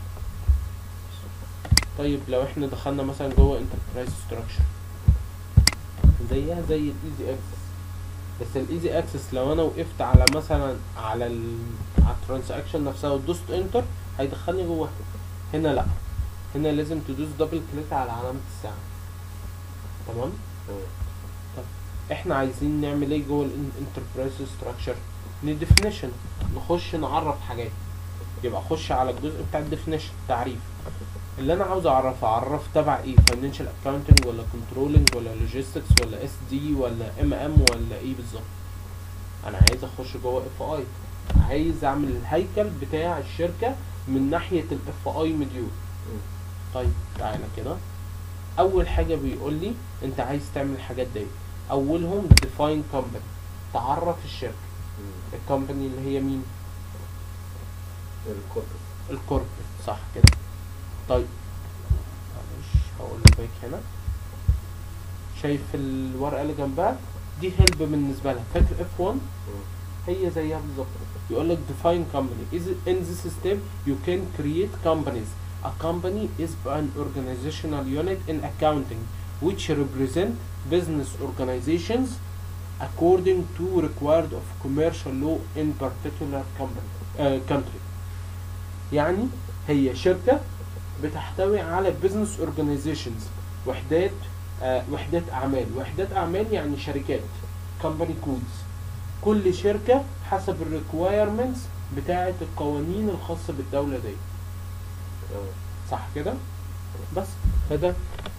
طيب لو احنا دخلنا مثلا جوه انتربرايز ستراكشر زيها زي الايزي اكسس بس الايزي اكسس لو انا وقفت على مثلا على ال على الترانزاكشن نفسها ودوست انتر هيدخلني جوه هنا لا هنا لازم تدوس دبل كليك على علامة الساعة تمام
مم.
احنا عايزين نعمل ايه جوه الانتربرايز ستراكشر نديفينيشن نخش نعرف حاجات يبقى اخش على الجزء بتاع الديفينيشن تعريف اللي انا عاوز اعرفه اعرف تبع ايه فاينانشال اكاونتنج ولا كنترولنج ولا لوجيستكس ولا اس دي ولا ام ام ولا ايه بالظبط انا عايز اخش جوه اف اي عايز اعمل الهيكل بتاع الشركه من ناحيه الاف اي مديول
مم.
طيب تعالى كده اول حاجه بيقول لي انت عايز تعمل الحاجات دي اولهم define company تعرف الشركه
مم.
الكومباني اللي هي مين
الكوربس
الكوربريت صح كده طيب معلش هقول له باك هنا شايف الورقه اللي جنبها دي هيلب بالنسبه لها فاكر اف 1 هي زيها بالظبط يقول لك define company is in this step you can create companies a company is an organizational unit in accounting which represent business organizations according to required of commercial law in particular company uh, country يعني هي شركة بتحتوي على business organizations وحدات آه وحدات أعمال وحدات أعمال يعني شركات company codes كل شركة حسب الريكوايرمنتس بتاعة القوانين الخاصة بالدولة دي صح كده بس فده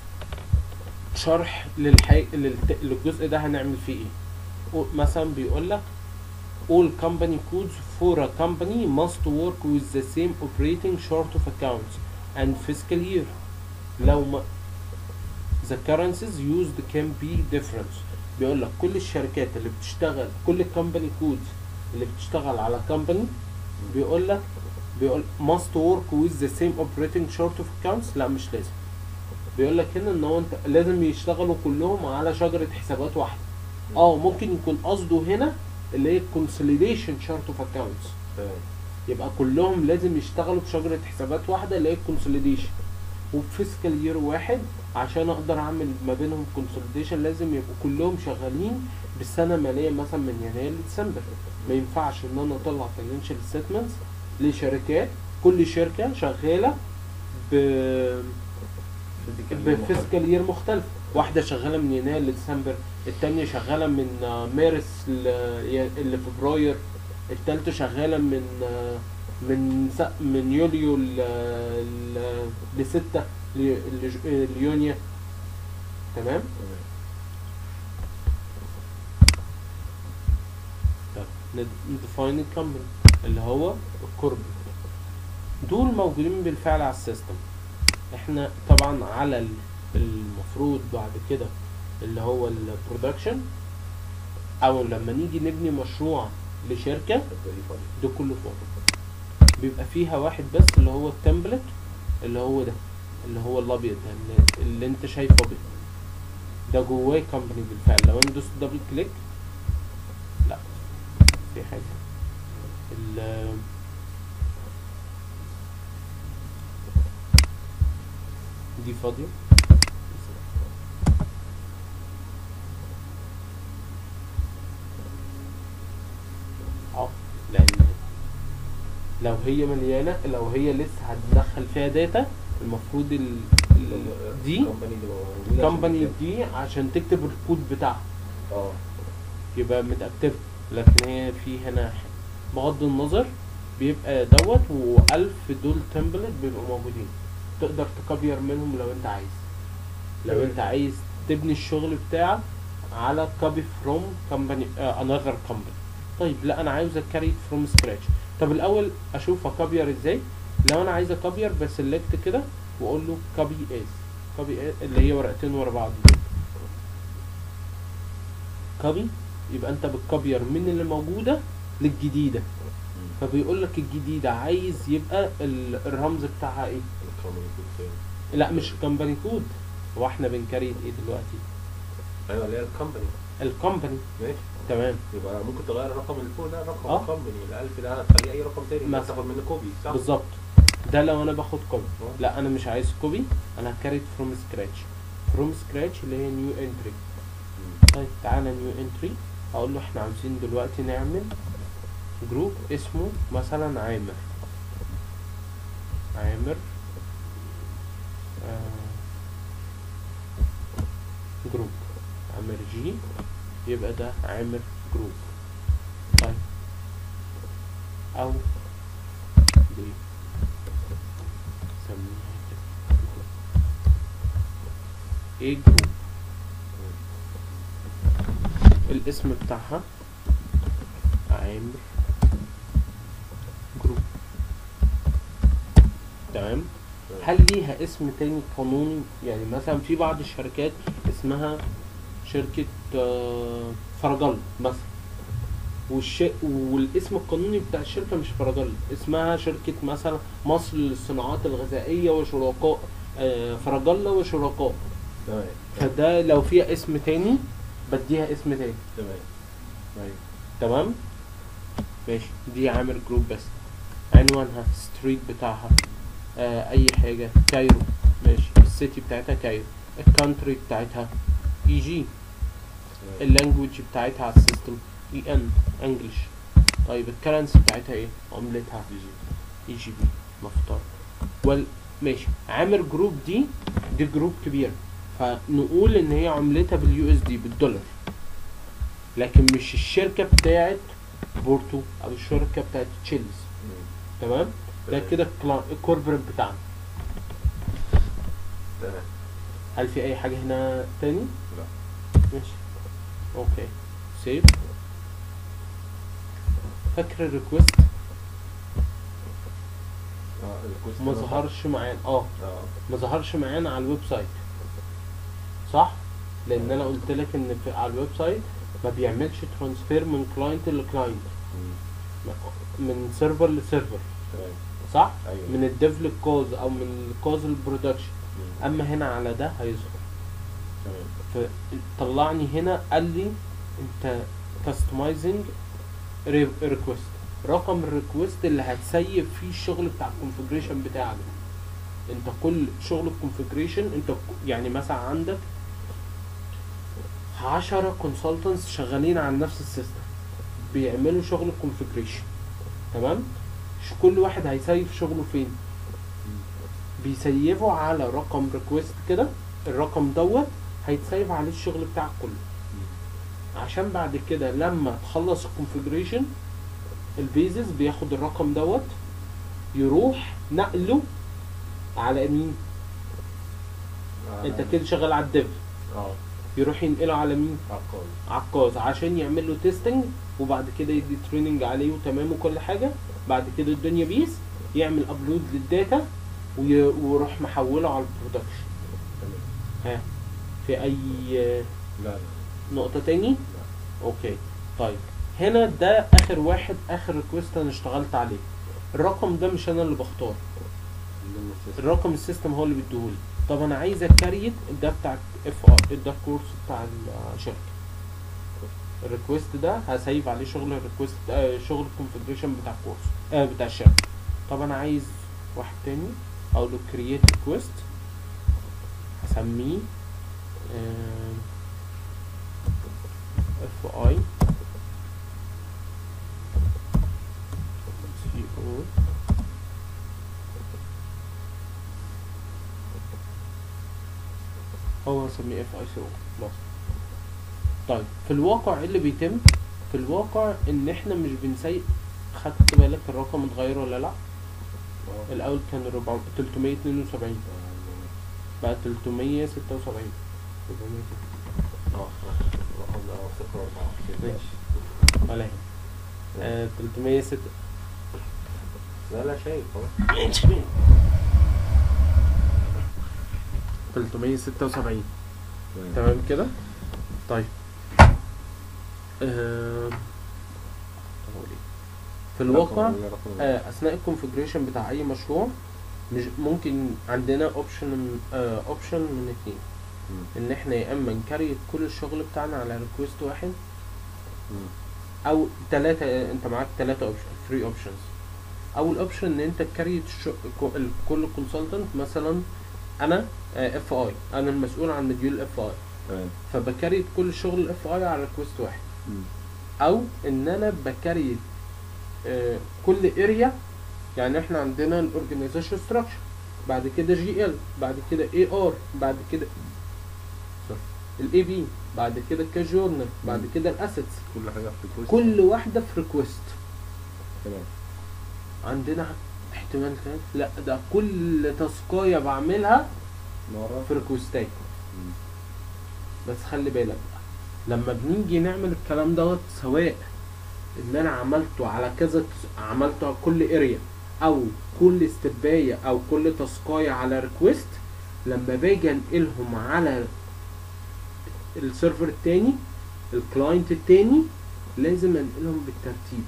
شرح للحي... للت... للجزء ده هنعمل فيه ايه قو- مثلا بيقول لك all company codes for a company must work with the same operating chart of accounts and fiscal year لو ما the currencies used can be different بيقول لك كل الشركات اللي بتشتغل كل الكومباني كودز اللي بتشتغل على كومباني بيقول لك بيقول must work with the same operating chart of accounts لا مش لازم بيقول لك هنا ان هو انت لازم يشتغلوا كلهم على شجرة حسابات واحدة اه ممكن يكون قصده هنا اللي هي consolidation chart of accounts
تمام
يبقى كلهم لازم يشتغلوا بشجرة حسابات واحدة اللي هي الكونسوليديشن وبفيسكال يير واحد عشان اقدر اعمل ما بينهم كونسوليديشن لازم يبقوا كلهم شغالين بالسنة مالية مثلا من يناير لديسمبر ما ينفعش ان انا اطلع فاينانشال ستمنتس لشركات كل شركة شغالة ب بفيسكال يير مختلف واحدة شغالة من يناير لديسمبر التانية شغالة من آه، مارس ل- لفبراير التالتة شغالة من آه، من س- من يوليو ل ل- لستة ل- لج- ليونيو تمام نديفاين الكومباني اللي هو الكوربريت دول موجودين بالفعل على السيستم احنا طبعا على ال- المفروض بعد كده اللي هو البرودكشن او لما نيجي نبني مشروع لشركه ده كله فوق بيبقى فيها واحد بس اللي هو التمبلت اللي هو ده اللي هو الابيض ده اللي, اللي انت شايفه ابيض ده جواه كومباني بالفعل لو انا دوست دبل كليك لا في حاجه ال دي فاضيه اه لان لو هي مليانه لو هي لسه هتدخل فيها داتا المفروض ال... ال... دي الكومباني دي عشان تكتب الكود بتاعها
اه
يبقى متأكتف لكن هي في هنا ح- بغض النظر بيبقى دوت وألف دول تمبلت بيبقوا موجودين تقدر تكبير منهم لو انت عايز لو
تمام.
انت عايز تبني الشغل بتاعك على copy from company uh, another company طيب لا انا عايز كاري from scratch طب الاول اشوف اكبير ازاي لو انا عايز اكبير بسلكت كده واقول له copy as copy as اللي هي ورقتين ورا بعض دي copy يبقى انت بتكبير من اللي موجوده للجديده فبيقول لك الجديده عايز يبقى ال- الرمز بتاعها ايه
الكومن يكون تاني
لا مش كمباني كود هو احنا بنكريت ايه دلوقتي
ايوه اللي هي الكومباني
الكومباني
ماشي
تمام
يبقى ممكن تغير الرقم اللي فوق ده رقم
اه.
الكومباني الالف ده هتخليه اي رقم تاني
مثلا.
بس تاخد منه كوبي صح؟
بالظبط ده لو انا باخد كوبي
اه.
لا انا مش عايز كوبي انا هكريت فروم سكراتش فروم سكراتش اللي هي نيو انتري
مم.
طيب تعالى نيو انتري هقول له احنا عاوزين دلوقتي نعمل جروب اسمه مثلا عامر عامر آه جروب عامر جي يبقى ده عامر جروب طيب او دي سميها كده ايه جروب الاسم بتاعها عامر جروب تمام هل ليها اسم تاني قانوني يعني مثلا في بعض الشركات اسمها شركة آه، فرجل مثلا والش... والاسم القانوني بتاع الشركة مش فرجل اسمها شركة مثلا مصر للصناعات الغذائية وشركاء آه، فرجلة وشركاء
تمام
فده لو فيها اسم تاني بديها اسم تاني
تمام ايوه
تمام ماشي دي عامل جروب بس عنوانها ستريت بتاعها آه اي حاجة كايرو ماشي السيتي بتاعتها كايرو الكانتري بتاعتها اي جي اللانجوج بتاعتها على السيستم اي ان انجلش طيب الكرنسي بتاعتها ايه عملتها اي جي بي مختار وال ماشي عامر جروب دي دي جروب كبير فنقول ان هي عملتها باليو اس دي بالدولار لكن مش الشركه بتاعت بورتو او الشركه بتاعت تشيلز تمام ده كده الكوربريت بتاعنا
تمام
هل في اي حاجه هنا تاني
لا
ماشي اوكي سيف فاكر الريكوست
اه الكوست
ما ظهرش معانا اه
اه
ما ظهرش معانا على الويب سايت صح لان انا قلت لك ان في على الويب سايت ما بيعملش ترانسفير من كلاينت لكلاينت
مم.
من سيرفر لسيرفر
تمام
صح
ايوه
من الديف للكوز او من الكوز للبرودكشن
مم.
اما هنا على ده هيظهر
تمام
فطلعني هنا قال لي انت كاستمايزنج ريكوست رقم الريكوست اللي هتسيب فيه الشغل بتاع الكونفجريشن بتاعك انت كل شغل الكونفجريشن انت ك- يعني مثلا عندك عشرة كونسلتنتس شغالين على نفس السيستم بيعملوا شغل الكونفجريشن تمام ش- كل واحد هيسيف شغله فين بيسيفه على رقم ريكوست كده الرقم دوت هيتسيف عليه الشغل بتاعك كله عشان بعد كده لما تخلص الكونفجريشن البيزس بياخد الرقم دوت يروح نقله على مين
آه.
انت كده شغال على الديف
اه
يروح ينقله على مين
عقار
عكاز عشان يعمل له تيستنج وبعد كده يدي تريننج عليه وتمام وكل حاجه بعد كده الدنيا بيس يعمل ابلود للداتا وي- ويروح محوله على البرودكشن
تمام
ها في اي
لا لا
نقطه تاني
لا
اوكي طيب هنا ده اخر واحد اخر ريكوست انا اشتغلت عليه الرقم ده مش انا اللي بختار
ضمن السيستم.
الرقم السيستم هو اللي بيديهولي طب انا عايز اكريت ده بتاع اف ار ده الكورس بتاع الشركه الريكوست ده هسيب عليه شغل الريكوست آه شغل الكونفجريشن بتاع الكورس آه بتاع الشركه طب انا عايز واحد تاني اقول له كرييت ريكوست هسميه اف اي سي او هو هسميه اف اي سي او خلاص طيب في الواقع ايه اللي بيتم في الواقع ان احنا مش بنسيب خدت بالك الرقم اتغير ولا لا
اه
الاول كان 400 372 بقى 376
اه الرقم ده صفر أربعة
ماشي ولا يهمك آه 306
لا لا شايف خلاص
376 تمام كده طيب آه... أقول إيه؟ في الواقع آه، اثناء الكونفجريشن بتاع اي مشروع مش ممكن عندنا اوبشن اوبشن من اتنين ان احنا يا اما نكريت كل الشغل بتاعنا على ريكوست واحد او ثلاثة انت معاك ثلاثة اوبشن 3 اوبشنز اول اوبشن ان انت تكريت الش- كو- ال- كل كونسلتنت مثلا انا اف اي انا المسؤول عن مديول اف اي
تمام
فبكريت كل الشغل الاف اي على ريكوست واحد او ان انا بكريت آه، كل اريا يعني احنا عندنا الاورجنايزيشن ستراكشر بعد كده جي ال بعد كده اي ار بعد كده الاي بي بعد كده كجورنال بعد
مم.
كده الاسيتس
كل حاجة في الكويس
كل واحده في ريكوست
تمام
عندنا احتمال تاني لا ده كل تاسكايه بعملها
مرة
في ريكوستات بس خلي بالك بقى لما بنيجي نعمل الكلام دوت سواء ان انا عملته على كذا تس- عملته على كل اريا او كل استباية او كل تاسكاية على ريكوست لما باجي انقلهم على السيرفر التاني الكلاينت التاني لازم انقلهم بالترتيب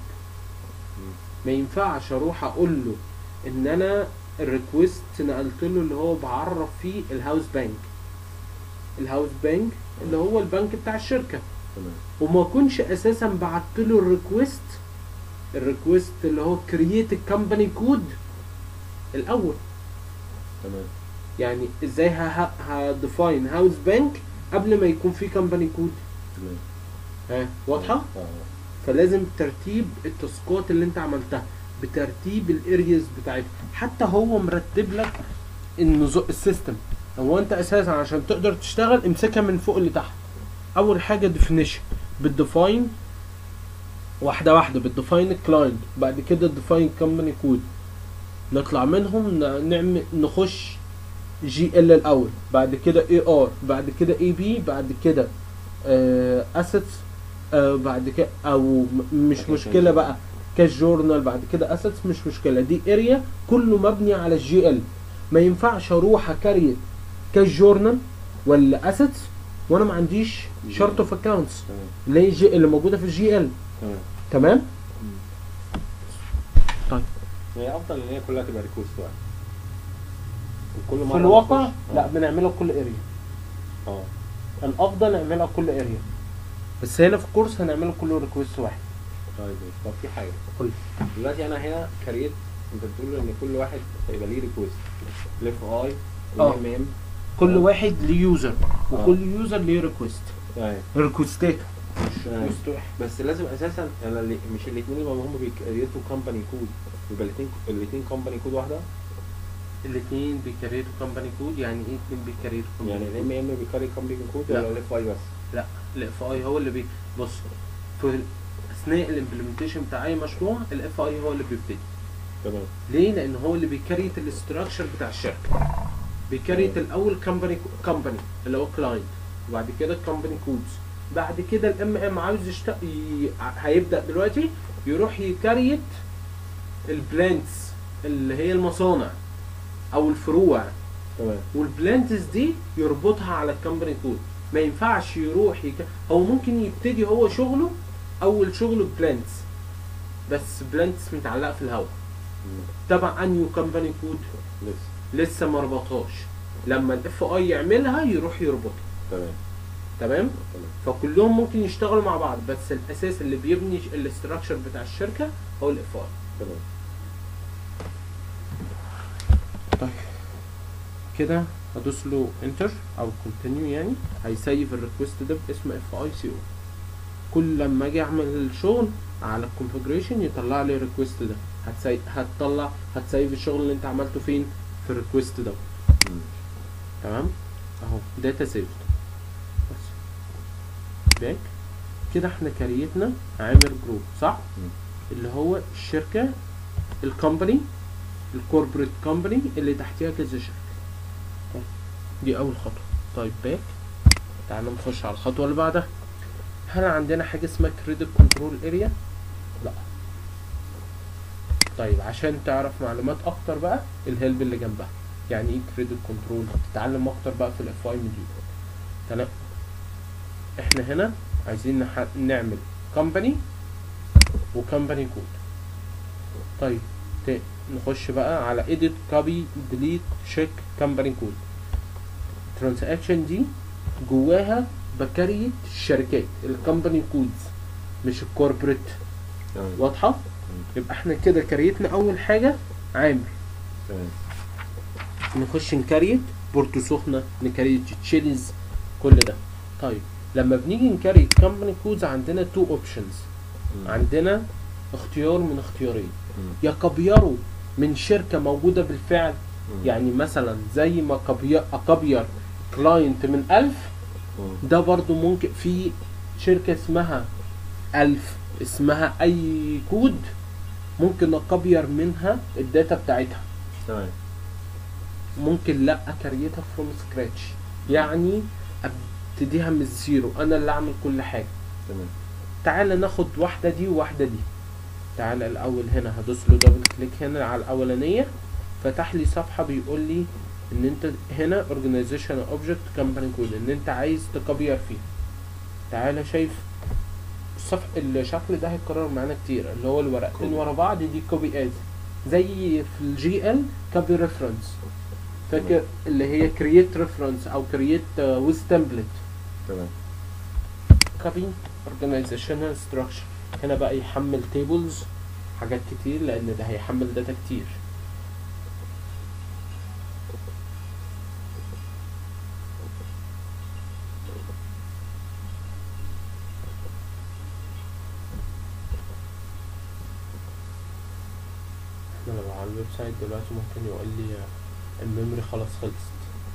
ما ينفعش اروح اقول له ان انا الريكوست نقلت له اللي هو بعرف فيه الهاوس بانك الهاوس بانك اللي هو البنك بتاع الشركه
تمام
وما اكونش اساسا بعت له الريكوست الريكوست اللي هو كرييت الكمباني كود الاول
تمام
يعني ازاي هديفاين هاوس بانك قبل ما يكون في كمباني كود
تمام
ها واضحه
اه
فلازم ترتيب التاسكات اللي انت عملتها بترتيب الارياز بتاعتها حتى هو مرتب لك النظام السيستم هو انت اساسا عشان تقدر تشتغل امسكها من فوق لتحت اول حاجه ديفينيشن بتديفاين واحده واحده بتديفاين الكلاينت بعد كده ديفاين كومباني كود نطلع منهم ن- نعمل نخش جي ال الاول بعد كده اي ار بعد كده اي بي بعد كده اسيتس آه بعد كده او م- مش
بعد كده
مشكله
cash
بقى كاش جورنال بعد كده اسيتس مش مشكله دي اريا كله مبني على الجي ال ما ينفعش اروح اكريت كاش جورنال ولا اسيتس وانا ما عنديش شارت اوف اكونتس
تمام
اللي هي الجي اللي موجوده في الجي ال
تمام
تمام طيب
هي افضل ان هي كلها تبقى ريكوست واحد وكل
في الواقع
بتخش-
لا
اه
بنعملها كل اريا
اه
الافضل نعملها كل اريا بس هنا في الكورس هنعمله كله ريكوست واحد
طيب ماشي. طب في حاجه
قول
دلوقتي انا هنا كريت انت بتقول ان كل واحد هيبقى ليه ريكوست الاف اي
اه.
الام ام
كل
اه.
واحد ليه يوزر
اه.
وكل يوزر ليه ريكوست
تمام
ريكوستات مش
تمام.
ريكوست واحد
بس لازم اساسا انا اللي مش الاثنين اللي هم بيكريتوا كومباني كود يبقى الاثنين الاثنين كومباني كود واحده
الاثنين بيكريتوا كومباني كود يعني ايه اثنين بيكريتوا company
يعني
code؟
الام ام بيكري كومباني كود
لا.
ولا الاف اي بس
لا الاف اي هو اللي بي بص في اثناء الامبلمنتيشن بتاع اي مشروع الاف اي هو اللي بيبتدي
تمام
ليه؟ لان هو اللي بيكريت الاستراكشر بتاع الشركه بيكريت
تمام.
الاول كمباني كمباني اللي هو كلاينت وبعد كده الكمباني كودز بعد كده الام ام عاوز يشت... ي... هيبدا دلوقتي يروح يكريت البلانتس اللي هي المصانع او الفروع
تمام
والبلانتس دي يربطها على الكمباني كود ما ينفعش يروح يك... هو ممكن يبتدي هو شغله اول شغله بلانتس بس بلانتس متعلقه في الهواء
مم.
تبع انيو كمباني كود
لسه
لسه ما ربطهاش لما الاف اي يعملها يروح يربطها
تمام
تمام
تمام
فكلهم ممكن يشتغلوا مع بعض بس الاساس اللي بيبني الاستراكشر بتاع الشركه هو الاف اي
تمام
طيب كده هدوس له انتر او كونتينيو يعني هيسيف الريكوست ده باسم اف اي سي او كل لما اجي اعمل الشغل على الكونفجريشن يطلع لي الريكوست ده هتسي... هتطلع هتسيف الشغل اللي انت عملته فين في الريكوست ده
مم.
تمام اهو داتا سيفد بس باك كده احنا كريتنا عامل جروب صح
مم.
اللي هو الشركه الكومباني الكوربريت كومباني اللي تحتيها كذا شركه طيب، دي اول خطوه طيب باك تعالى نخش على الخطوه اللي بعدها هل عندنا حاجه اسمها كريدت كنترول اريا لا طيب عشان تعرف معلومات اكتر بقى الهيلب اللي جنبها يعني ايه كريدت كنترول تتعلم اكتر بقى في الاف اي موديول تمام احنا هنا عايزين نح... نعمل كومباني وكومباني كود طيب ت... نخش بقى على edit copy delete check company code ترانزاكشن دي جواها بكريت الشركات الكومباني كودز مش الكوربريت
تمام
واضحه يبقى احنا كده كريتنا اول حاجه عامل
تمام
نخش نكريت بورتو سخنه نكريت تشيلز كل ده طيب لما بنيجي نكريت كومباني كودز عندنا تو اوبشنز
مم.
عندنا اختيار من اختيارين
مم.
يا كبيروا من شركه موجوده بالفعل
مم.
يعني مثلا زي ما كبير اكبير كلاينت من ألف
مم.
ده برضو ممكن في شركة اسمها ألف اسمها أي كود ممكن أكبير منها الداتا بتاعتها
تمام
ممكن لا أكريتها فروم سكراتش يعني ابتديها من الزيرو أنا اللي أعمل كل حاجة
تمام
تعال ناخد واحدة دي وواحدة دي تعال الأول هنا هدوس له دبل كليك هنا على الأولانية فتح لي صفحة بيقول لي إن أنت هنا organization object company code إن أنت عايز تكبير فيها تعال شايف الصف الشكل ده هيتكرر معانا كتير اللي هو الورقتين
كوبي.
ورا بعض دي كوبي از زي في الجي ال كوبي ريفرنس فاكر اللي هي كرييت ريفرنس او كرييت ويز تمبلت
تمام
كوبي organizational structure هنا بقى يحمل tables حاجات كتير لان ده هيحمل داتا كتير احنا لو على الويب سايت دلوقتي ممكن يقول لي الميموري خلاص خلصت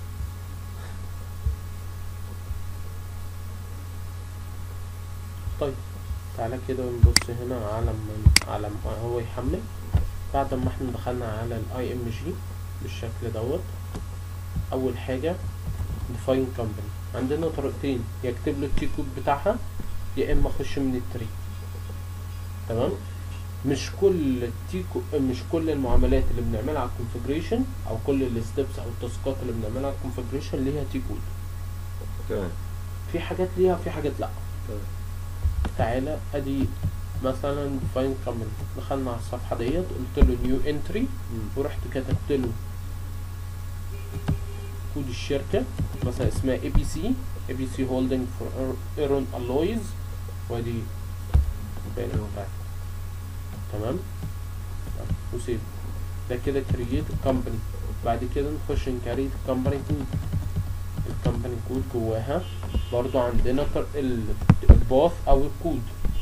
طيب تعالى كده نبص هنا على ما على ما هو يحمل بعد ما احنا دخلنا على الاي ام جي بالشكل دوت اول حاجه define company عندنا طريقتين يكتب له التي كود بتاعها يا اما اخش من التري تمام مش كل التي كو- مش كل المعاملات اللي بنعملها على الكونفجريشن او كل الستبس او التاسكات اللي بنعملها على الكونفجريشن ليها تي كود
تمام
في حاجات ليها وفي حاجات لا
تمام
تعالى ادي مثلا فاين كامل دخلنا على الصفحه ديت قلت له نيو انتري
مم.
ورحت كتبت له كود الشركه مثلا اسمها اي بي سي اي بي سي هولدنج فور ايرون الويز وادي البيانات بتاعتي تمام وسيف ده كده كرييت كومباني بعد كده نخش نكريت كومباني كود الكومباني كود جواها برضو عندنا طر- ال- الباث او الكود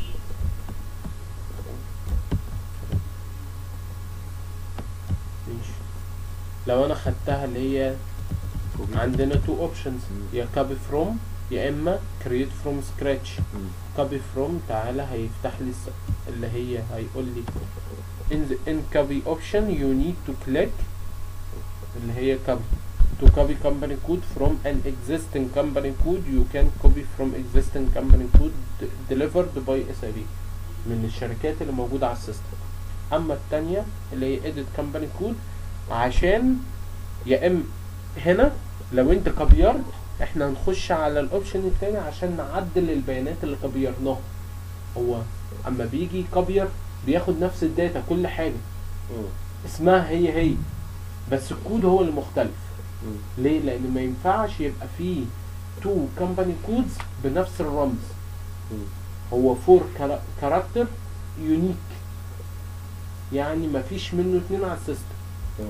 ماشي لو انا خدتها اللي هي
كوبي.
عندنا تو اوبشنز
مم.
يا كوبي فروم يا اما كرييت فروم سكراتش
مم.
كوبي فروم تعالى هيفتح لي الس- اللي هي هيقول لي in the in copy option you need to click اللي هي copy to copy company code from an existing company code you can copy from existing company code d- delivered by SAP من الشركات اللي موجودة على السيستم اما التانية اللي هي edit company code عشان يا ام هنا لو انت كبيرت احنا هنخش على الاوبشن التاني عشان نعدل البيانات اللي كبيرناها هو اما بيجي يكبير بياخد نفس الداتا كل حاجه
مم.
اسمها هي هي بس الكود هو اللي مختلف
مم.
ليه لان ما ينفعش يبقى فيه تو كومباني كودز بنفس الرمز
مم.
هو فور كاركتر يونيك يعني ما فيش منه اتنين على السيستم
تمام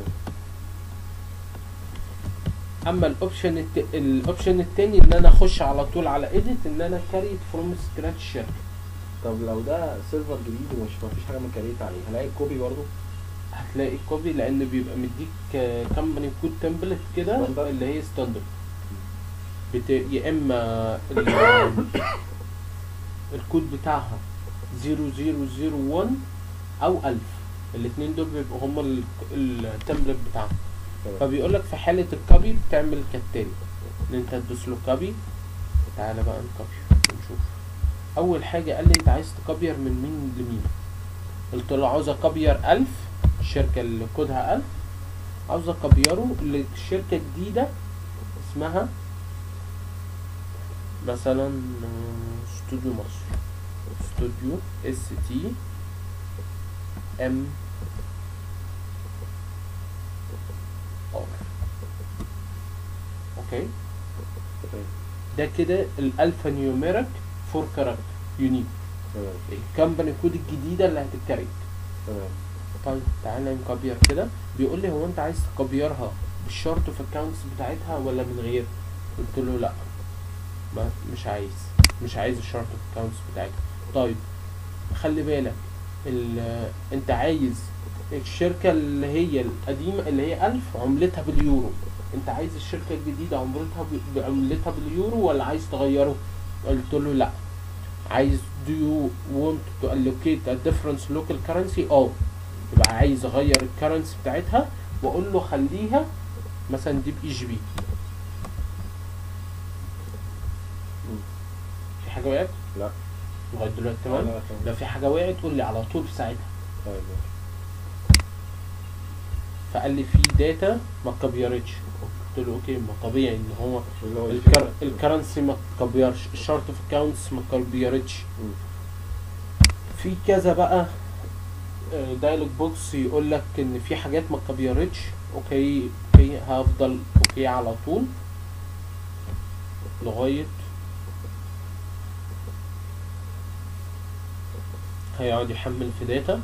اما الاوبشن الت... الاوبشن التاني ان انا اخش على طول على ايديت ان انا كاريت فروم سكراتش شركه
طب لو ده سيرفر جديد ومش مفيش حاجه مكريت عليه هلاقي الكوبي برضه
هتلاقي كوبي لان بيبقى مديك كمباني كود تمبلت كده
ستاندرد.
اللي هي ستاندرد بت... يا اما ال... الكود بتاعها 0001 او 1000 الاتنين دول بيبقوا هما ال- التمبلت بتاعهم
تمام
فبيقول لك في حالة الكوبي بتعمل كالتالي ان انت تدوس له كوبي تعالى بقى نكوبي ونشوف اول حاجة قال لي انت عايز تكوبير من مين لمين قلت له عاوز اكوبير الف الشركة اللي كودها الف عاوز اكوبيره لشركة جديدة اسمها مثلا آه، استوديو مصر استوديو اس تي ام ار اوكي
تمام
ده كده الالفا نيوميريك فور كاركتر يونيك
تمام
الكمباني كود الجديده اللي هتتكريت
تمام
طيب تعالى نكبير كده بيقول لي هو انت عايز تكبيرها بالشارت اوف اكونتس بتاعتها ولا من غير قلت له لا ما مش عايز مش عايز الشارت اوف اكونتس بتاعتها طيب خلي بالك ال- انت عايز الشركه اللي هي القديمه اللي هي ألف عملتها باليورو انت عايز الشركه الجديده عملتها ب- بعملتها باليورو ولا عايز تغيره قلت له لا عايز do you want to allocate a different local currency اه يبقى عايز اغير الكرنسي بتاعتها واقول له خليها مثلا دي باي جي بي
مم.
في حاجه وقعت
لا
لغايه دلوقتي تمام
لا تمام
لو في حاجه وقعت قول لي على طول في ساعتها
طيب ماشي.
فقال لي في داتا ما اتكبيرتش قلت له اوكي ما طبيعي ان هو
اللي هو
الكر... الكرنسي ما اتكبيرش الشارت اوف اكونتس ما اتكبيرتش
مم.
في كذا بقى دايلوج بوكس يقول لك ان في حاجات ما اتكبيرتش اوكي اوكي هفضل اوكي على طول لغايه هيقعد يحمل في داتا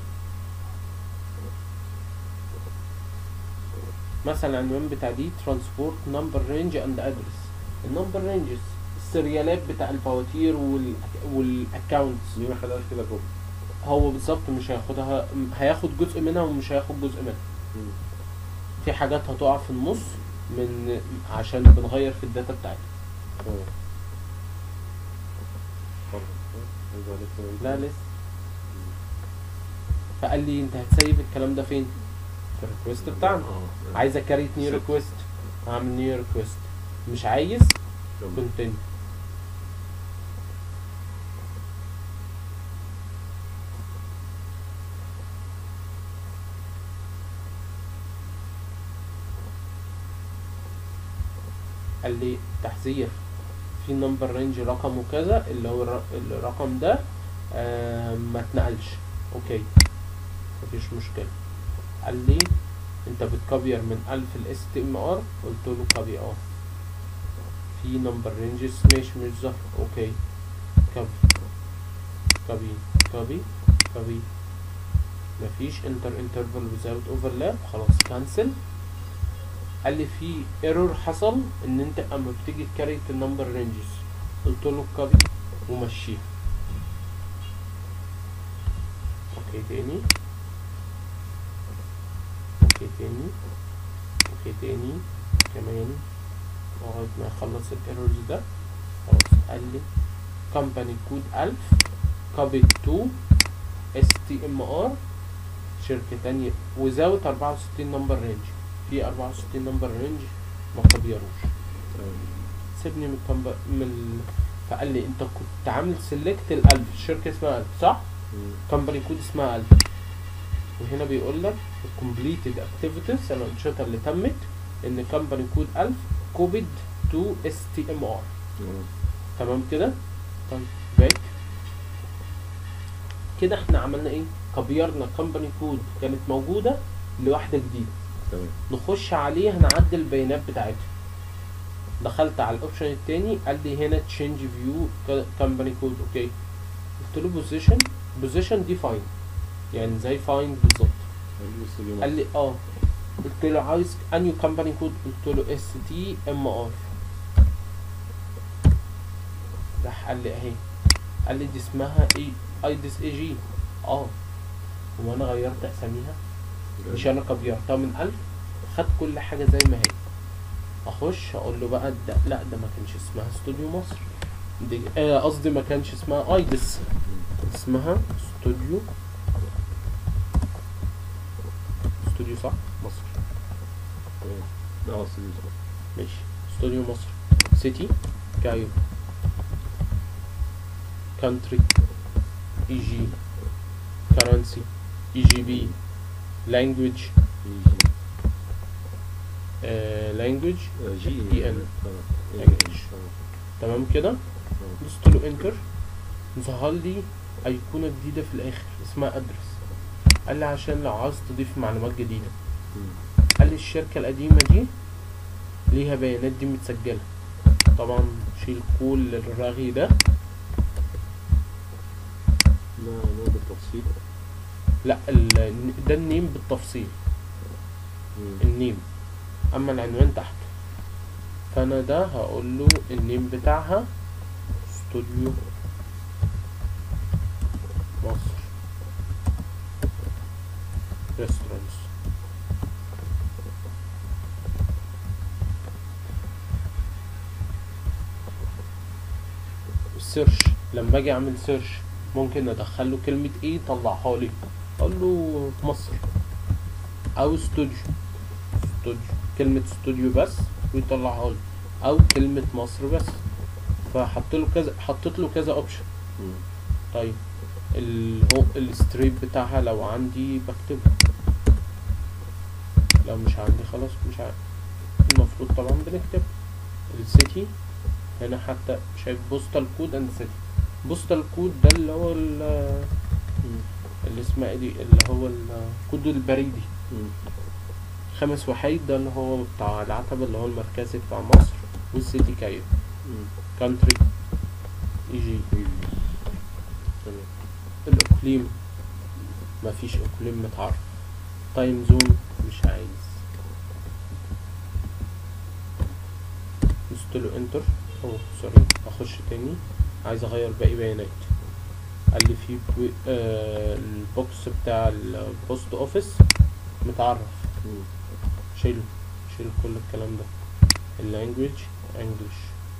مثلا العنوان بتاع دي ترانسبورت نمبر رينج اند ادرس النمبر رينجز السريالات بتاع الفواتير وال والاكونتس
دي ما خدهاش كده كوب
هو بالظبط مش هياخدها هياخد جزء منها ومش هياخد جزء منها
مم.
في حاجات هتقع في النص من عشان بنغير في الداتا بتاعتها
تمام اتفضل. عايز أقول لك
لا
تمام.
لسه فقال لي انت هتسيب الكلام ده فين في الريكوست بتاعنا
اه
عايز اكريت نيو
Set.
ريكوست هعمل نيو ريكوست مش عايز
كمل.
كونتينيو قال لي تحذير في نمبر رينج رقمه كذا اللي هو الر- الرقم ده آه ما اتنقلش اوكي مفيش مشكلة قال لي انت بتكبير من ألف ال STMR قلت له كوبي اه في نمبر رينجز ماشي مش ظاهر اوكي كوبي كوبي كوبي كوبي مفيش انتر انترفال without overlap خلاص كانسل قال لي في ايرور حصل ان انت اما بتيجي تكريت النمبر رينجز قلت له كوبي ومشيها اوكي تاني اوكي تاني اوكي تاني كمان لغاية ما يخلص الايرورز ده خلاص قال لي كومباني كود 1000 كوبي تو اس تي ام ار شركة تانية without 64 نمبر رينج في 64 نمبر رينج ما كبيروش
تمام.
سيبني من الكمبر من ال... فقال لي انت كنت عامل سيلكت الالف الشركة اسمها الف صح؟
مم.
كمباني كود اسمها الف وهنا بيقول لك completed activities الانشطه اللي تمت ان كمباني كود 1000 كوبيد تو اس تي ام ار
مم.
تمام كده طيب باك كده احنا عملنا ايه كبيرنا كمباني كود كانت موجوده لواحده جديده
تمام
نخش عليها نعدل البيانات بتاعتها دخلت على الاوبشن التاني قال لي هنا تشينج فيو كمباني كود اوكي قلت له بوزيشن بوزيشن دي فاين يعني زي فاين بالظبط
هنجيب استوديو
قال لي اه قلت له عايز انيو كمباني كود قلت له اس تي ام ار راح قال لي اهي قال لي دي اسمها ايه ايدس اي جي اه هو انا غيرت اساميها
مصر.
مش انا كبيرتها من ألف خد كل حاجة زي ما هي اخش اقول له بقى ده لا ده ما كانش اسمها استوديو مصر دي آه، قصدي ما كانش اسمها ايدس اسمها استوديو استوديو صح مصر
تمام اه استوديو صح
ماشي استوديو مصر سيتي كايرو كانتري اي جي كرنسي اي جي بي لانجويج لانجويج
جي
EN.
اه
English. تمام كده دوست له انتر ظهر لي ايقونه جديده في الاخر اسمها ادرس قال لي عشان لو عاوز تضيف معلومات جديده قال لي الشركه القديمه دي ليها بيانات دي متسجله طبعا شيل كل الرغي ده
لا لا بالتفصيل
لا ال- ده النيم بالتفصيل
مم.
النيم اما العنوان تحته فانا ده هقول له النيم بتاعها استوديو مصر ريستورانتس السيرش لما اجي اعمل سيرش ممكن ادخل له كلمة ايه يطلعها لي اقول له مصر او استوديو استوديو كلمة استوديو بس ويطلعها لي او كلمة مصر بس فحط له كذا حطيت له كذا اوبشن
مم.
طيب الهو الستريب بتاعها لو عندي بكتبه لو مش عندي خلاص مش عارف المفروض طبعا بنكتب السيتي هنا حتى شايف بوستال كود اند سيتي بوستال كود ده اللي هو ال-
مم.
اللي اسمها ايه دي اللي هو الكود البريدي
مم.
خمس وحيد ده اللي هو بتاع العتبة اللي هو المركزي بتاع مصر والسيتي كايرو
مم.
كانتري يجي
تمام
الإقليم مفيش إقليم متعرف تايم زون مش عايز دوست له انتر او سوري اخش تاني عايز اغير باقي بيانات قال لي في بوي... آه البوكس بتاع البوست اوفيس متعرف
مم.
شيله شيل كل الكلام ده اللانجوج انجلش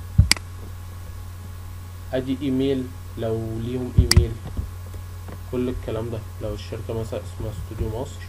ادي ايميل لو ليهم ايميل كل الكلام ده لو الشركة مثلا اسمها استوديو مصر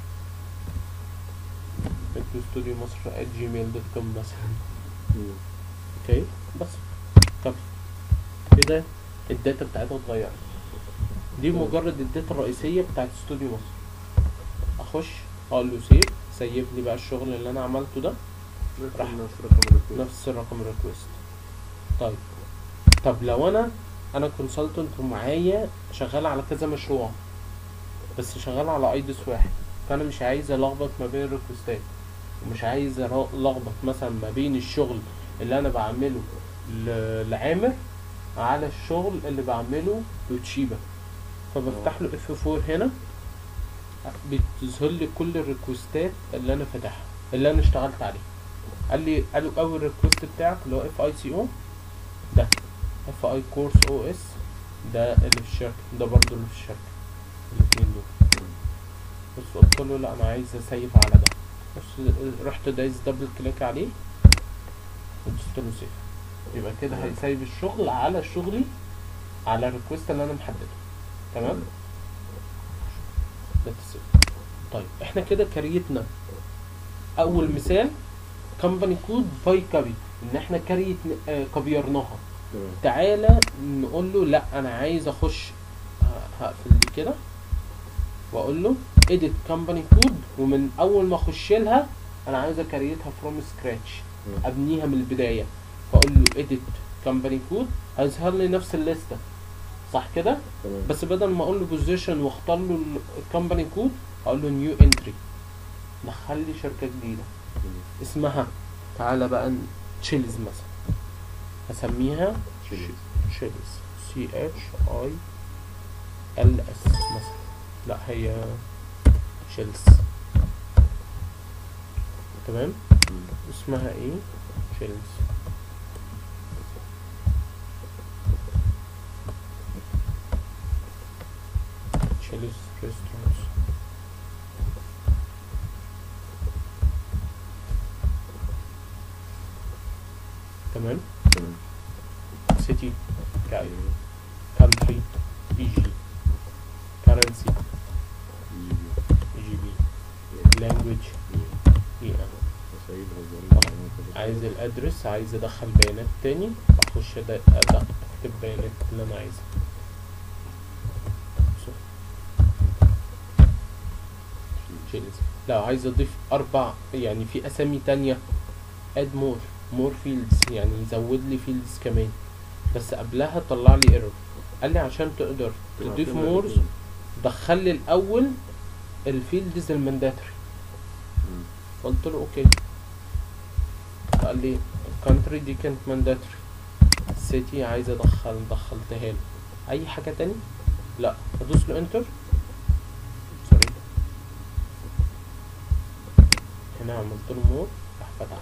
اكتب استوديو مصر at جيميل دوت كوم مثلا
مم.
اوكي بس طب كده الداتا بتاعتها اتغيرت دي مجرد الداتا الرئيسية بتاعت استوديو مصر اخش اقول له سيف سيف لي بقى الشغل اللي انا عملته ده راح.
نفس رقم الريكوست
نفس الرقم الريكوست طيب طب لو انا انا كونسلتنت ومعايا شغال على كذا مشروع بس شغال على ايدس واحد فانا مش عايز الخبط ما بين الريكوستات ومش عايز الخبط مثلا ما بين الشغل اللي انا بعمله ل- لعامر على الشغل اللي بعمله لتشيبا فبفتح له اف 4 هنا بتظهر لي كل الريكوستات اللي انا فاتحها اللي انا اشتغلت عليها قال لي قالوا اول ريكوست بتاعك اللي هو اف اي سي او ده اف اي كورس او اس ده اللي في الشركه ده برضو اللي في الشركه الاثنين دول بس قلت له لا انا عايز اسيف على ده بس رحت دايس دبل كليك عليه ودوست له سيف يبقى كده
تمام.
هيسيب الشغل على شغلي على الريكوست اللي انا محدده تمام ده السيف طيب احنا كده كريتنا اول مثال كمباني كود باي كابي ان احنا كريت آه، كبيرناها
تمام
تعالى نقول له لا انا عايز اخش ه- هقفل دي كده واقول له edit company code ومن اول ما اخش لها انا عايز اكريتها from scratch
مم.
ابنيها من البدايه فاقول له edit company code هيظهر لي نفس الليسته صح كده
تمام
بس بدل ما اقول له بوزيشن واختار له الكومباني كود اقول له نيو انتري دخل لي شركه جديده
مم.
اسمها تعالى بقى تشيلز مثلا هسميها
شيل.
تشيلز سي اتش اي ال اس مثلا لا هي تشيلز تمام
مم.
اسمها ايه تشيلز تشيلز ريستورانتس تمام
تمام
سيتي كايرو
أيوه.
كانتري اي جي كرنسي
يجي.
اي جي بي لانجوج اي
سعيد هزارين
عايز الادرس عايز ادخل بيانات تاني اخش أد- أد- اكتب بيانات اللي انا عايزها شوف. تشيلز لو عايز اضيف اربع يعني في اسامي تانية اد مور مور فيلدز يعني يزود لي فيلدز كمان بس قبلها طلع لي ايرور قال لي عشان تقدر تضيف مورز دخل لي الاول الفيلدز المانداتري قلت له اوكي قال لي الكونتري دي كانت مانداتري السيتي عايز ادخل دخلتها له اي حاجه تاني لا ادوس له انتر سوري هنا عملت له مور راح فتح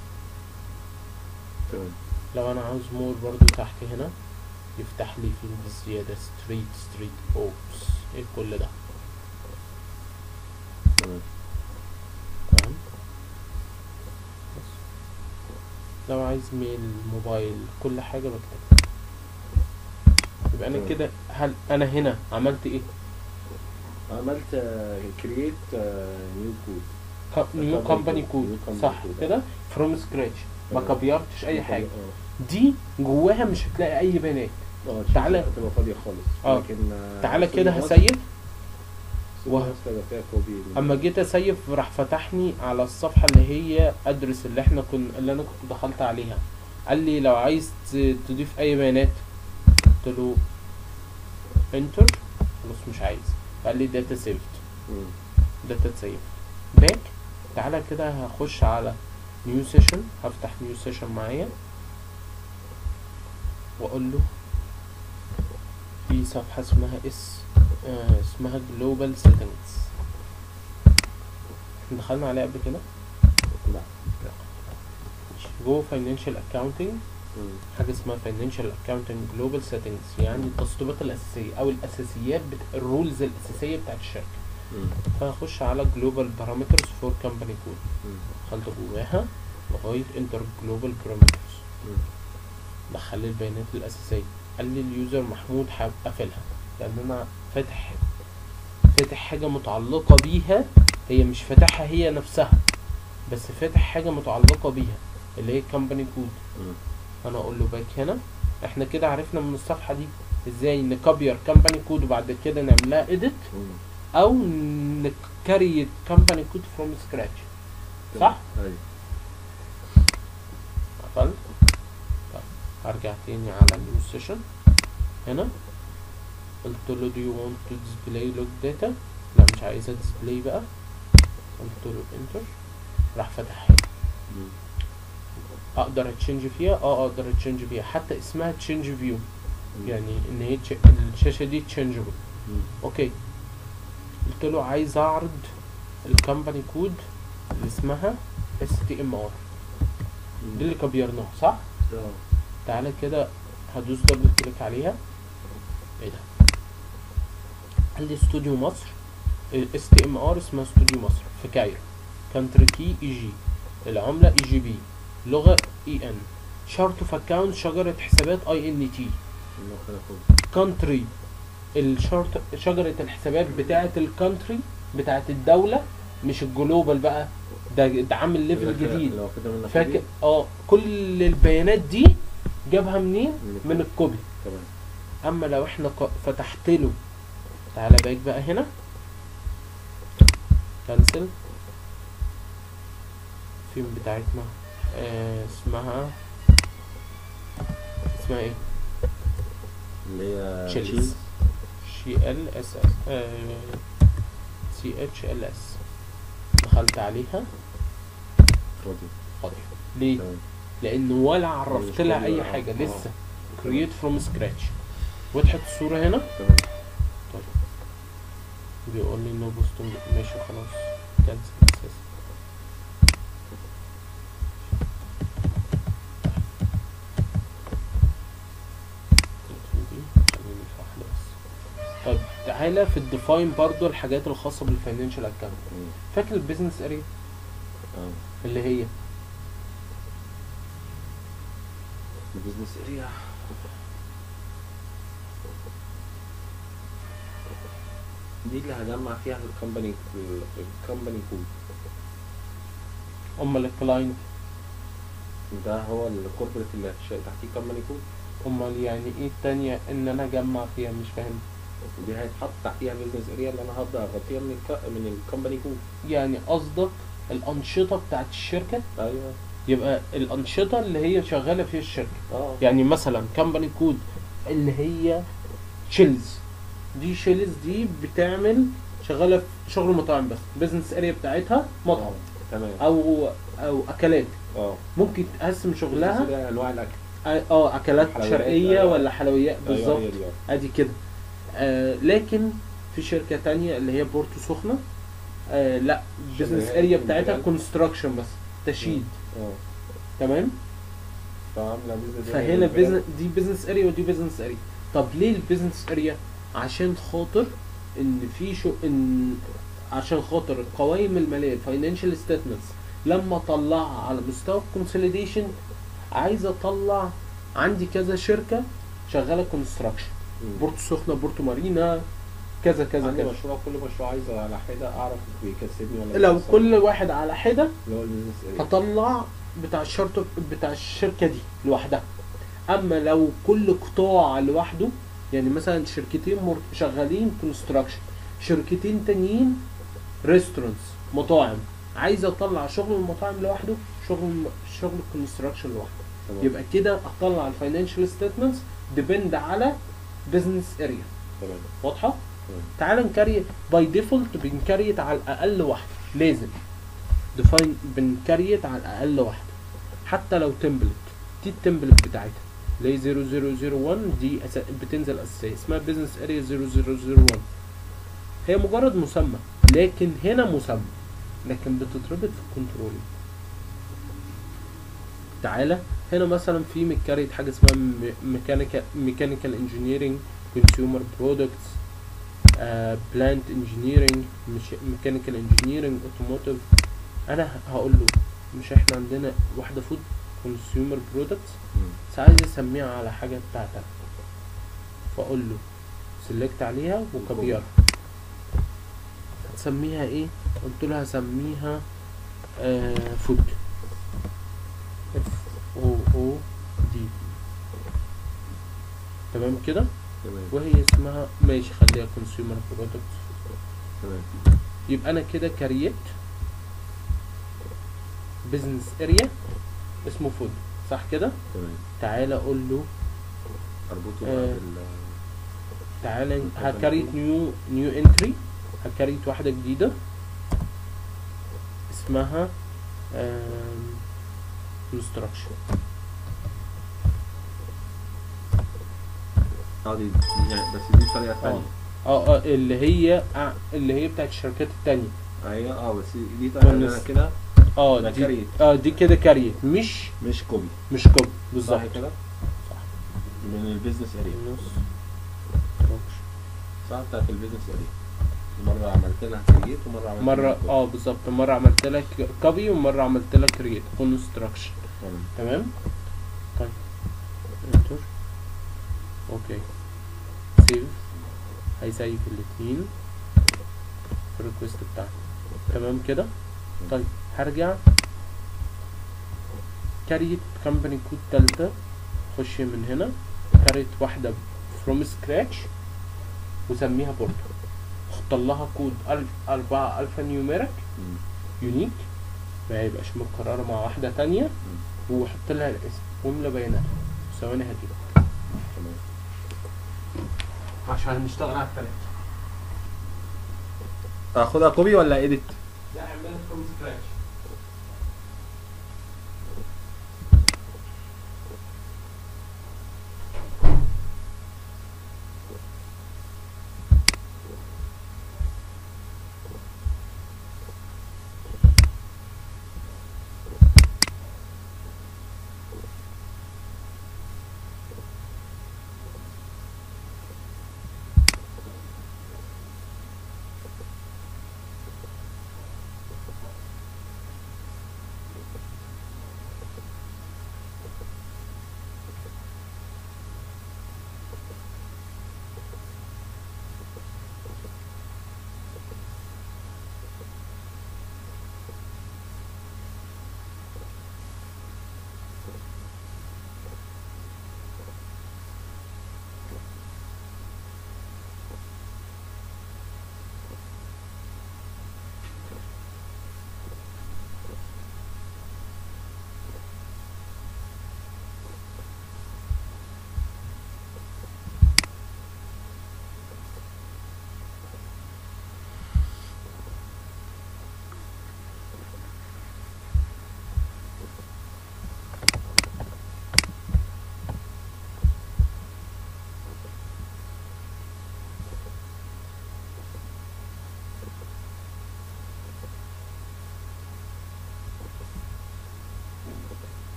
تمام
لو انا عاوز مور برضو تحت هنا يفتح لي فيلد زياده ستريت ستريت اوبس ايه كل ده
تمام
تمام بس. لو عايز ميل موبايل كل حاجة بكتب يبقى انا
تمام.
كده هل انا هنا عملت ايه
عملت كرييت نيو كود
نيو
company
كومباني
code.
كود
new company
صح
code.
كده فروم سكراتش ما
تمام.
كبيرتش اي حاجة دي جواها مش هتلاقي اي بيانات
اه
تعالى.
هتبقى فاضية خالص
اه.
لكن آه،
تعالى
سوري
كده
مصر-
هسيب
سوري
وه-
مصر هيبقى فيها كوبي من-
اما جيت اسيف راح فتحني على الصفحة اللي هي ادرس اللي احنا كن اللي انا كنت دخلت عليها قال لي لو عايز ت- تضيف اي بيانات قلت له انتر خلاص مش عايز قال لي داتا سيفد
مم.
داتا سيف باك تعالى كده هخش على نيو سيشن هفتح نيو سيشن معايا واقول له في صفحة اسمها اس آه اسمها جلوبال سيتنجز دخلنا عليها قبل كده
لا
جوه فاينانشال اكاونتنج
مم.
حاجه اسمها فاينانشال اكاونتنج جلوبال سيتنجز يعني التسطيبات الاساسيه او الاساسيات بت... الرولز الاساسيه بتاعت الشركه
مم.
فهخش على جلوبال بارامترز فور كمباني كود
مم.
دخلت جواها لغايه انتر جلوبال بارامترز
مم.
دخل لي البيانات الاساسيه قال لي اليوزر محمود حاب قافلها لان انا فاتح فاتح حاجه متعلقه بيها هي مش فاتحها هي نفسها بس فاتح حاجه متعلقه بيها اللي هي كمباني كود
مم.
انا اقول له باك هنا احنا كده عرفنا من الصفحه دي ازاي نكبير كمباني كود وبعد كده نعمل لها اديت
مم.
او نكريت كمباني كود فروم سكراتش صح؟
ايوه
قفلت طيب هرجع تاني على النيو سيشن هنا قلت له do you want to display log data لا مش عايزها display بقى قلت له enter راح فتحها لي.
مم.
اقدر اتشنج فيها اه اقدر اتشنج فيها حتى اسمها تشنج فيو
مم.
يعني ان هي تش- الشاشه دي تشنجبل
مم.
اوكي قلت له عايز اعرض الكمباني كود اللي اسمها اس تي ام ار دي اللي كبرناها صح
اه.
تعالى كده هدوس دبل كليك عليها ايه ده قال لي استوديو مصر اس تي ام ار اسمها استوديو مصر في كايرو كانتري كي اي جي العمله اي جي بي لغه اي ان شارت اوف اكونت شجره حسابات اي ان تي
إنه كده فوق.
كونتري الشارت شجره الحسابات بتاعه الكونتري بتاعه الدوله مش الجلوبال بقى ده ده عامل ليفل
لو كده-
جديد
لو كده من
فاكر
ناحية
اه كل البيانات دي جابها منين
من
من الكوبي
تمام
اما لو احنا ق- فتحت له تعالى باك بقى هنا كنسل فين بتاعتنا آه اسمها اسمها ايه
اللي هي
تشيلز شي ال اس اس سي اتش ال اس دخلت عليها
فاضي
فاضي ليه
تمام
لان ولا عرفت
مش
لها
كوبي
اي
بقى.
حاجه
آه.
لسه كرييت فروم سكراتش وضحت الصوره هنا
تمام
طيب بيقول لي نو بوستنج ماشي خلاص كانسل اساسا دي خليني في واحدة بس. طيب تعالى في الديفاين برضو الحاجات الخاصة بالفاينانشال اكونت
مم.
فاكر البيزنس اريا
اه
اللي هي
البيزنس اريا دي اللي هجمع فيها الكومباني الكومباني كود
امال الكلاينت
ده هو الكوربريت اللي هتش- تحتيه كمباني كود
امال يعني ايه التانية ان انا اجمع فيها مش فاهم
دي هيتحط تحتيها بيزنس اريا اللي انا هبدا اغطيها من الك... من الكمباني كود
يعني قصدك الانشطة بتاعت الشركة
ايوه
يبقى الانشطة اللي هي شغالة في الشركة
اه
يعني مثلا كمباني كود اللي هي شيلز دي شيلز دي بتعمل شغالة في شغل مطاعم بس بيزنس اريا بتاعتها مطعم
آه، تمام
او او اكلات
اه
ممكن تقسم شغلها
بيزنس اريا انواع الاكل
اه اكلات
حلويات،
شرقيه
أيوة.
ولا حلويات
أيوة،
بالظبط
هي دي، آه.
ادي كده آه لكن في شركه تانية اللي هي بورتو سخنه آه لا بزنس
شغال
اريا
في
بتاعتها
المجال.
كونستراكشن بس تشييد
اه
تمام
فعامله بيزنس
فهنا بزنس دي بزنس اريا ودي بزنس اريا طب ليه البزنس اريا عشان خاطر ان في شو ان عشان خاطر القوائم الماليه الفاينانشال ستيتمنتس لما اطلعها على مستوى الكونسوليديشن عايز اطلع عندي كذا شركه شغاله كونستراكشن بورتو سخنه بورتو مارينا كذا كذا
عندي
كذا
مشروع كل مشروع عايز على حده اعرف بيكسبني ولا
لو
بيخسرني.
كل واحد على حده
اللي هو البيزنس اريا
هطلع بتاع الشرط بتاع الشركه دي لوحدها اما لو كل قطاع لوحده يعني مثلا شركتين مر- شغالين كونستراكشن شركتين تانيين ريستورانتس مطاعم عايز اطلع شغل المطاعم لوحده شغل شغل الكونستراكشن لوحده
تمام.
يبقى كده اطلع الفاينانشال ستيتمنتس ديبند على بزنس اريا
تمام
واضحه
تمام.
تعال نكري باي ديفولت بنكريت على الاقل واحده لازم ديفاين بنكريت على الاقل واحده حتى لو تمبلت دي التمبلت بتاعتها اللي هي 0001 دي أس... بتنزل اساسيه اسمها بزنس اريا 0001 هي مجرد مسمى لكن هنا مسمى لكن بتتربط في الكنترول تعالى هنا مثلا في متكريت حاجه اسمها ميكانيكال ميكانيكال انجينيرنج كونسيومر برودكتس بلانت انجينيرنج ميكانيكال انجينيرنج اوتوموتيف انا هقول له مش احنا عندنا واحده فود كونسيومر برودكتس
مم.
بس عايز اسميها على حاجه بتاعتك فاقول له سيلكت عليها وكبيرها هتسميها ايه قلت له هسميها آه فود اف او او دي تمام كده
تمام
وهي اسمها ماشي خليها كونسيومر برودكتس
تمام
يبقى انا كده كريت بزنس اريا اسمه فود صح كده
تمام
تعالى اقول له
اربطه
آه.
بقى بال
تعالى
Company
هكريت
code.
نيو نيو انتري هكريت واحده جديده اسمها كونستراكشن
اه دي دي يعني بس دي طريقه ثانيه
اه اه اللي هي آه اللي هي بتاعت الشركات التانية
ايوه اه بس دي طريقه إن انا
كونس-
كده
اه
ده
دي
كريت.
اه دي كده كاريت مش
مش كوبي
مش كوب بالظبط
صح كده من البيزنس اريا صح بتاعت البيزنس اريا مره عملت لها كريت ومره عملت
مرة
لها copy.
اه بالظبط مرة عملت لك كوبي ومرة عملت لك كريت كونستراكشن
تمام
تمام طيب انتر اوكي سيف هيسيف الاتنين في الريكوست بتاعتي تمام كده طيب هرجع كاريت كمباني كود تالتة خش من هنا كاريت واحدة فروم سكراتش وسميها بورتو احط لها كود ألف أربعة ألفا نيوميريك
مم.
يونيك ما يبقاش متكررة مع واحدة تانية وحط لها الاسم واملى بياناتها ثواني هجيبها
تمام
عشان نشتغل على التلاتة
اخدها كوبي ولا ايديت
لا اعملها فروم سكراتش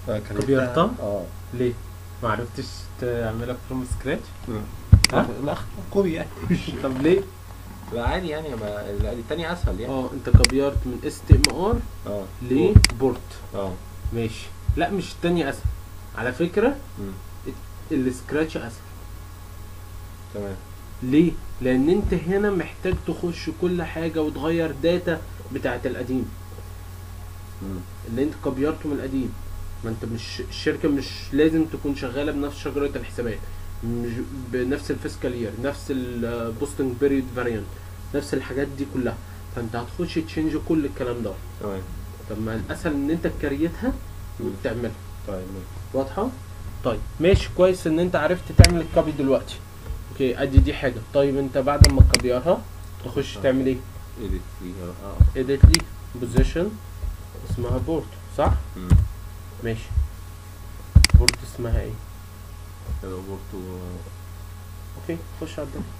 كبيرتها؟
اه
ليه ما عرفتش تعملها فروم سكراتش ها؟
لا كوبي يعني
طب ليه
لا عادي يعني ما لا، التاني اسهل يعني
اه انت كبيرت من اس تي ام ار
اه
لبورت
اه
ماشي لا مش التانية اسهل على فكرة
مم.
السكراتش اسهل
تمام
ليه لان انت هنا محتاج تخش كل حاجة وتغير داتا بتاعت القديم
مم.
اللي انت كبيرته من القديم ما انت مش الشركة مش لازم تكون شغالة بنفس شجرة الحسابات مش بنفس الفيسكال يير نفس البوستنج بيريود فاريانت نفس الحاجات دي كلها فانت هتخش تشينج كل الكلام ده
تمام
طب ما الاسهل ان انت تكريتها وتعملها
طيب ماشي
واضحة؟ طيب ماشي كويس ان انت عرفت تعمل الكوبي دلوقتي اوكي ادي دي حاجة طيب انت بعد ما تكبيرها تخش
آه.
تعمل ايه؟
ايديت فيها اه
edit لي بوزيشن اسمها بورت صح؟
مم.
ماشي بورت اسمها ايه؟
كده برضو
اوكي خش على الدنيا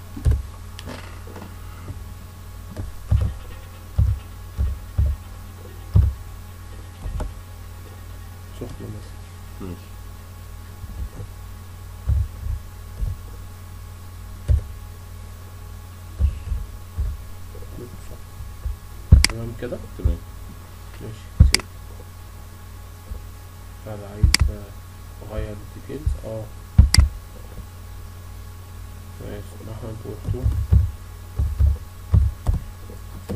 شوف لي مثلا
ماشي
تمام كده؟
تمام
ماشي سيب انا عايز اغير الديتيلز اه ماشي اسمها بورتو صح.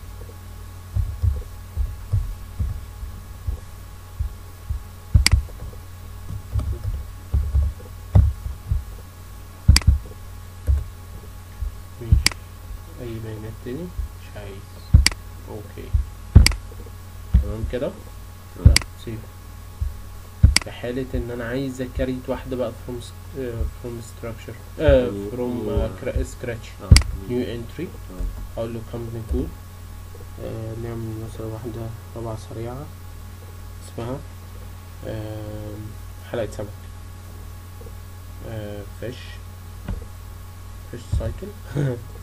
ماشي اي بيانات تاني مش عايز اوكي تمام كده لا سيب في حالة ان انا عايز اكريت واحدة بقى from s- آه، from structure آه
New-
from
new-
آه، cra- scratch
اه
new entry
اه
اقول له company code آه نعمل مثلا واحدة طبعة سريعة اسمها آه حلقة سمك آه fish fish cycle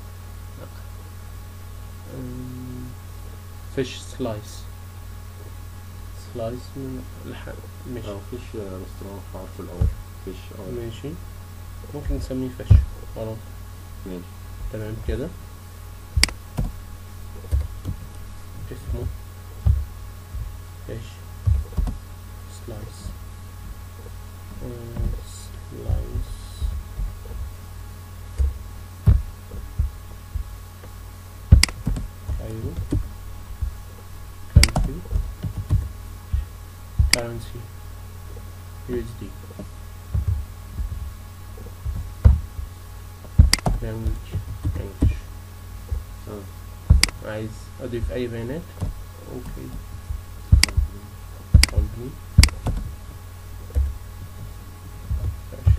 آم، fish slice slice من الح... ماشي
اه فيش ريستوران في عرف الاول فيش اه
ماشي ممكن نسميه فش خلاص
ماشي
تمام كده اسمه فش سلايس سلايس كايرو كرنسي كرنسي USD language English
اه
عايز اضيف اي بيانات اوكي company ماشي.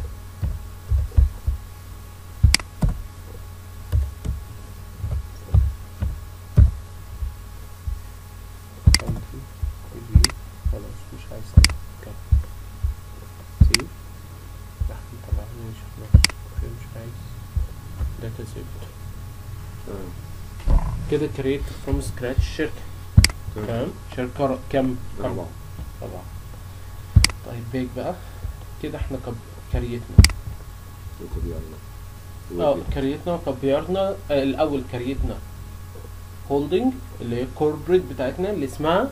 country review خلاص مش عايز كده سيف راح نطلع مش اوكي مش عايز داتا سيفت
تمام
كده كريت فروم سكراتش شركة تمام شركة ر- كم كم
أربعة
طبعا طيب بيك بقى كده احنا كب... كريتنا
وكل يلا
اه كريتنا وكبيرنا آه الاول كريتنا هولدنج اللي هي الكوربريت بتاعتنا اللي اسمها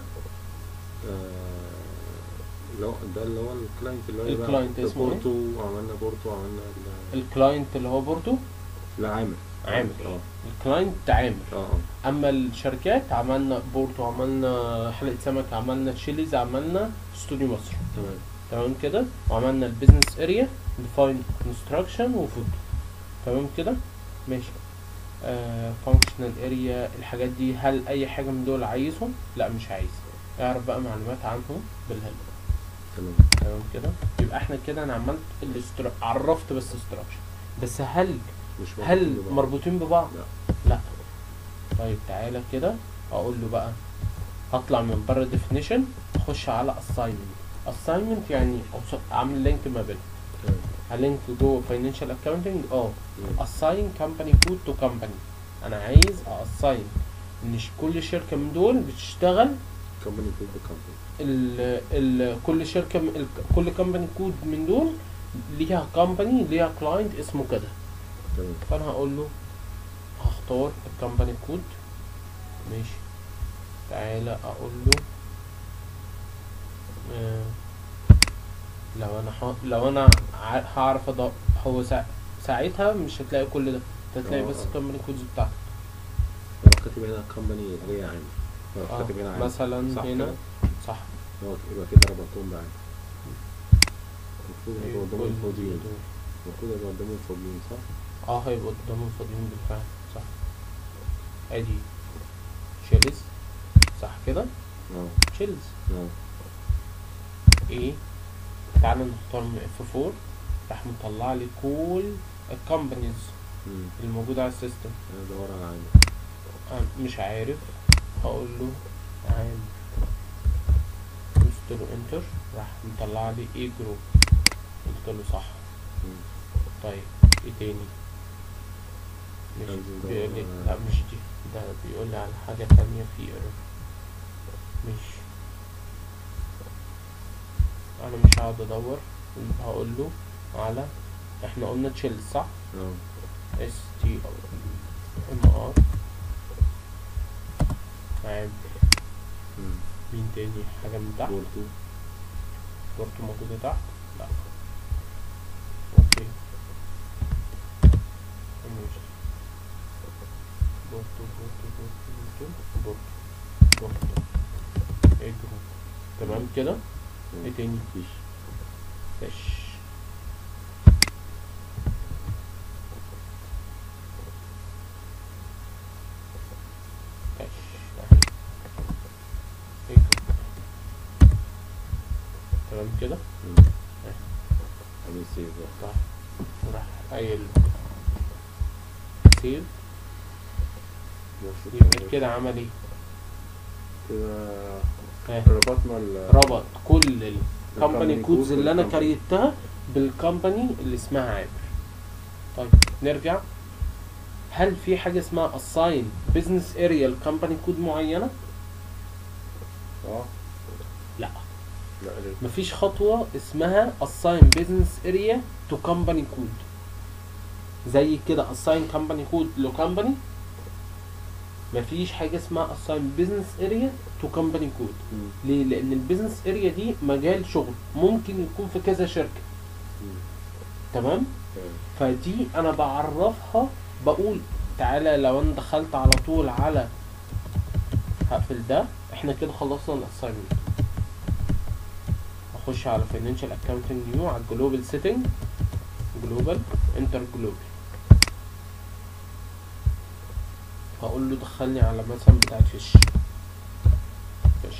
لو ده اللي هو الكلاينت اللي هو بقى
الكلاينت اسمه ايه؟
بورتو وعملنا بورتو وعملنا ال-
الكلاينت اللي هو بورتو
لا عامر
عامر.
اه
الكلاينت عامر
اه اه
اما الشركات عملنا بورتو عملنا حلقة سمك عملنا تشيليز عملنا استوديو مصر
تمام
تمام كده وعملنا البيزنس اريا ديفاين كونستراكشن وفود تمام كده ماشي فانكشنال اريا الحاجات دي هل اي حاجه من دول عايزهم لا مش عايز اعرف بقى معلومات عنهم بالهلب
تمام
تمام كده يبقى احنا كده انا عملت الاسترا... عرفت بس استراكشر بس هل
مش
هل
مربوطين ببعض.
مربوطين ببعض
لا
لا طيب تعالى كده اقول له بقى هطلع من بره definition اخش على assignment assignment يعني أوص- اعمل لينك ما بينهم
تمام
هلينك جوه financial accounting اه
مم.
assign company code to company انا عايز assign ان ش- كل شركه من دول بتشتغل
كومباني كود بكومباني
ال ال كل شركه م- ال كل كومباني كود من دول ليها كومباني ليها كلاينت اسمه كده
تمام
فانا هقول له هختار الكومباني كود ماشي تعالى اقول له آه لو انا ح... لو انا ع- هعرف أض... هو سا... ساعتها مش هتلاقي كل ده أنت هتلاقي
آه،
بس
آه.
الكومباني كودز بتاعتك
لو كاتب هنا كومباني اللي هي عام لو
آه،
كاتب هنا عام
مثلا
صح
هنا
كده؟
صح
هو يبقى كده ربطتهم بعام المفروض يبقى قدامهم
كل
فاضيين
دول.
المفروض يبقى قدامهم فاضيين صح؟
اه هيبقوا قدامهم فاضيين بالفعل صح ادي تشيلز صح كده
اه
تشيلز
اه
ايه تعالى نختار من اف 4 راح مطلع لي كل الكومبانيز
مم.
الموجودة على السيستم
انا ادور على عام
أنا مش عارف هقول له عام دوست له انتر راح مطلع لي ايه جروب قلت له صح
مم.
طيب ايه تاني مش
أنزل
بيقول لي
دور على-
لا مش دي ده بيقول لي على حاجة تانية في ايرور مش انا مش هقعد ادور هقول له على احنا قلنا تشيل صح
اه
اس تي ام ار عام
مم.
مين تاني حاجة من تحت
بورتو
بورتو موجودة تحت لا اوكي مش بورتو بورتو بورتو بورتو بورتو بورتو ايه جروب تمام كده
مم.
ايه تاني
مفيش
فيش فيش اهي ايه جروب تمام كده
مم. عامل سيف بقى
راح راح قايل سيف
نفس
يبقى
الكلام.
كده عمل ايه؟
كده
ها،
ربطنا ال
ربط كل الكومباني
الcompany
كودز
code
اللي انا
بالcompany.
كريتها بالكومباني اللي اسمها عامر طيب نرجع هل في حاجة اسمها assign business area لكومباني كود معينة؟
اه
لا
لا ليه؟
مفيش خطوة اسمها assign business area to company code زي كده assign company code لكومباني مفيش حاجة اسمها assign business area to company code
مم.
ليه؟ لأن البيزنس اريا دي مجال شغل ممكن يكون في كذا شركة
مم.
تمام؟
تمام.
فدي أنا بعرفها بقول تعالى لو أنا دخلت على طول على هقفل ده احنا كده خلصنا الاساينمنت اخش على فاينانشال اكاونتنج نيو على الجلوبال سيتنج جلوبال انتر جلوبال هقول له دخلني على مثلا بتاعت فيش فيش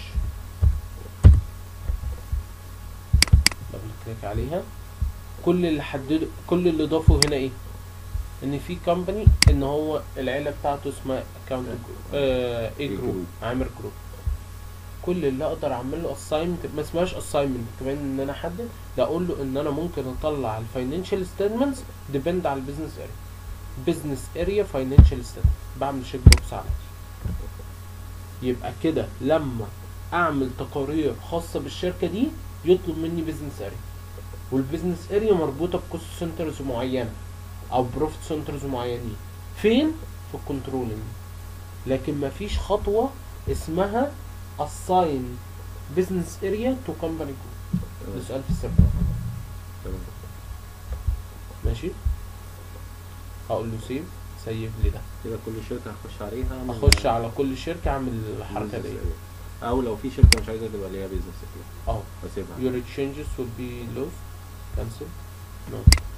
دبل كليك عليها كل اللي حدده كل اللي ضافه هنا ايه ان في كومباني ان هو العيله بتاعته اسمها اكونت آه ايه
إيه
جروب
جروب.
عامر جروب كل اللي اقدر اعمل له اساينمنت ما اسمهاش اساينمنت كمان ان انا احدد ده اقول له ان انا ممكن اطلع الفاينانشال ستيتمنتس ديبند على البيزنس اريا بيزنس اريا فاينانشال ستيتمنت بعمل شيك بوكس على دي. يبقى كده لما اعمل تقارير خاصه بالشركه دي يطلب مني بيزنس اريا والبيزنس اريا مربوطه بكوست سنترز معينه او بروفيت سنترز معينين فين في الكنترولنج لكن مفيش خطوه اسمها assign business area to company code ده
تمام.
سؤال في السيرفر
تمام.
ماشي هقول له سيف سيف لي ده
كده كل شركة هخش عليها أعمل-
اخش على كل شركه اعمل الحركه
business
دي
area. أو لو في شركة مش عايزة تبقى ليها بيزنس
اه
بسيبها
your exchanges will be lost cancel no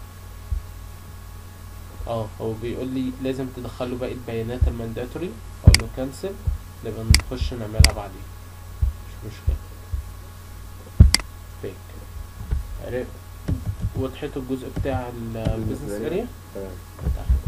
اه هو بيقول لي لازم تدخلوا باقي البيانات المانداتوري اقول له كانسل نبقى نخش نعملها بعدين مش مشكله فيك عرفت وضحت الجزء بتاع البيزنس
area.
اريا
تمام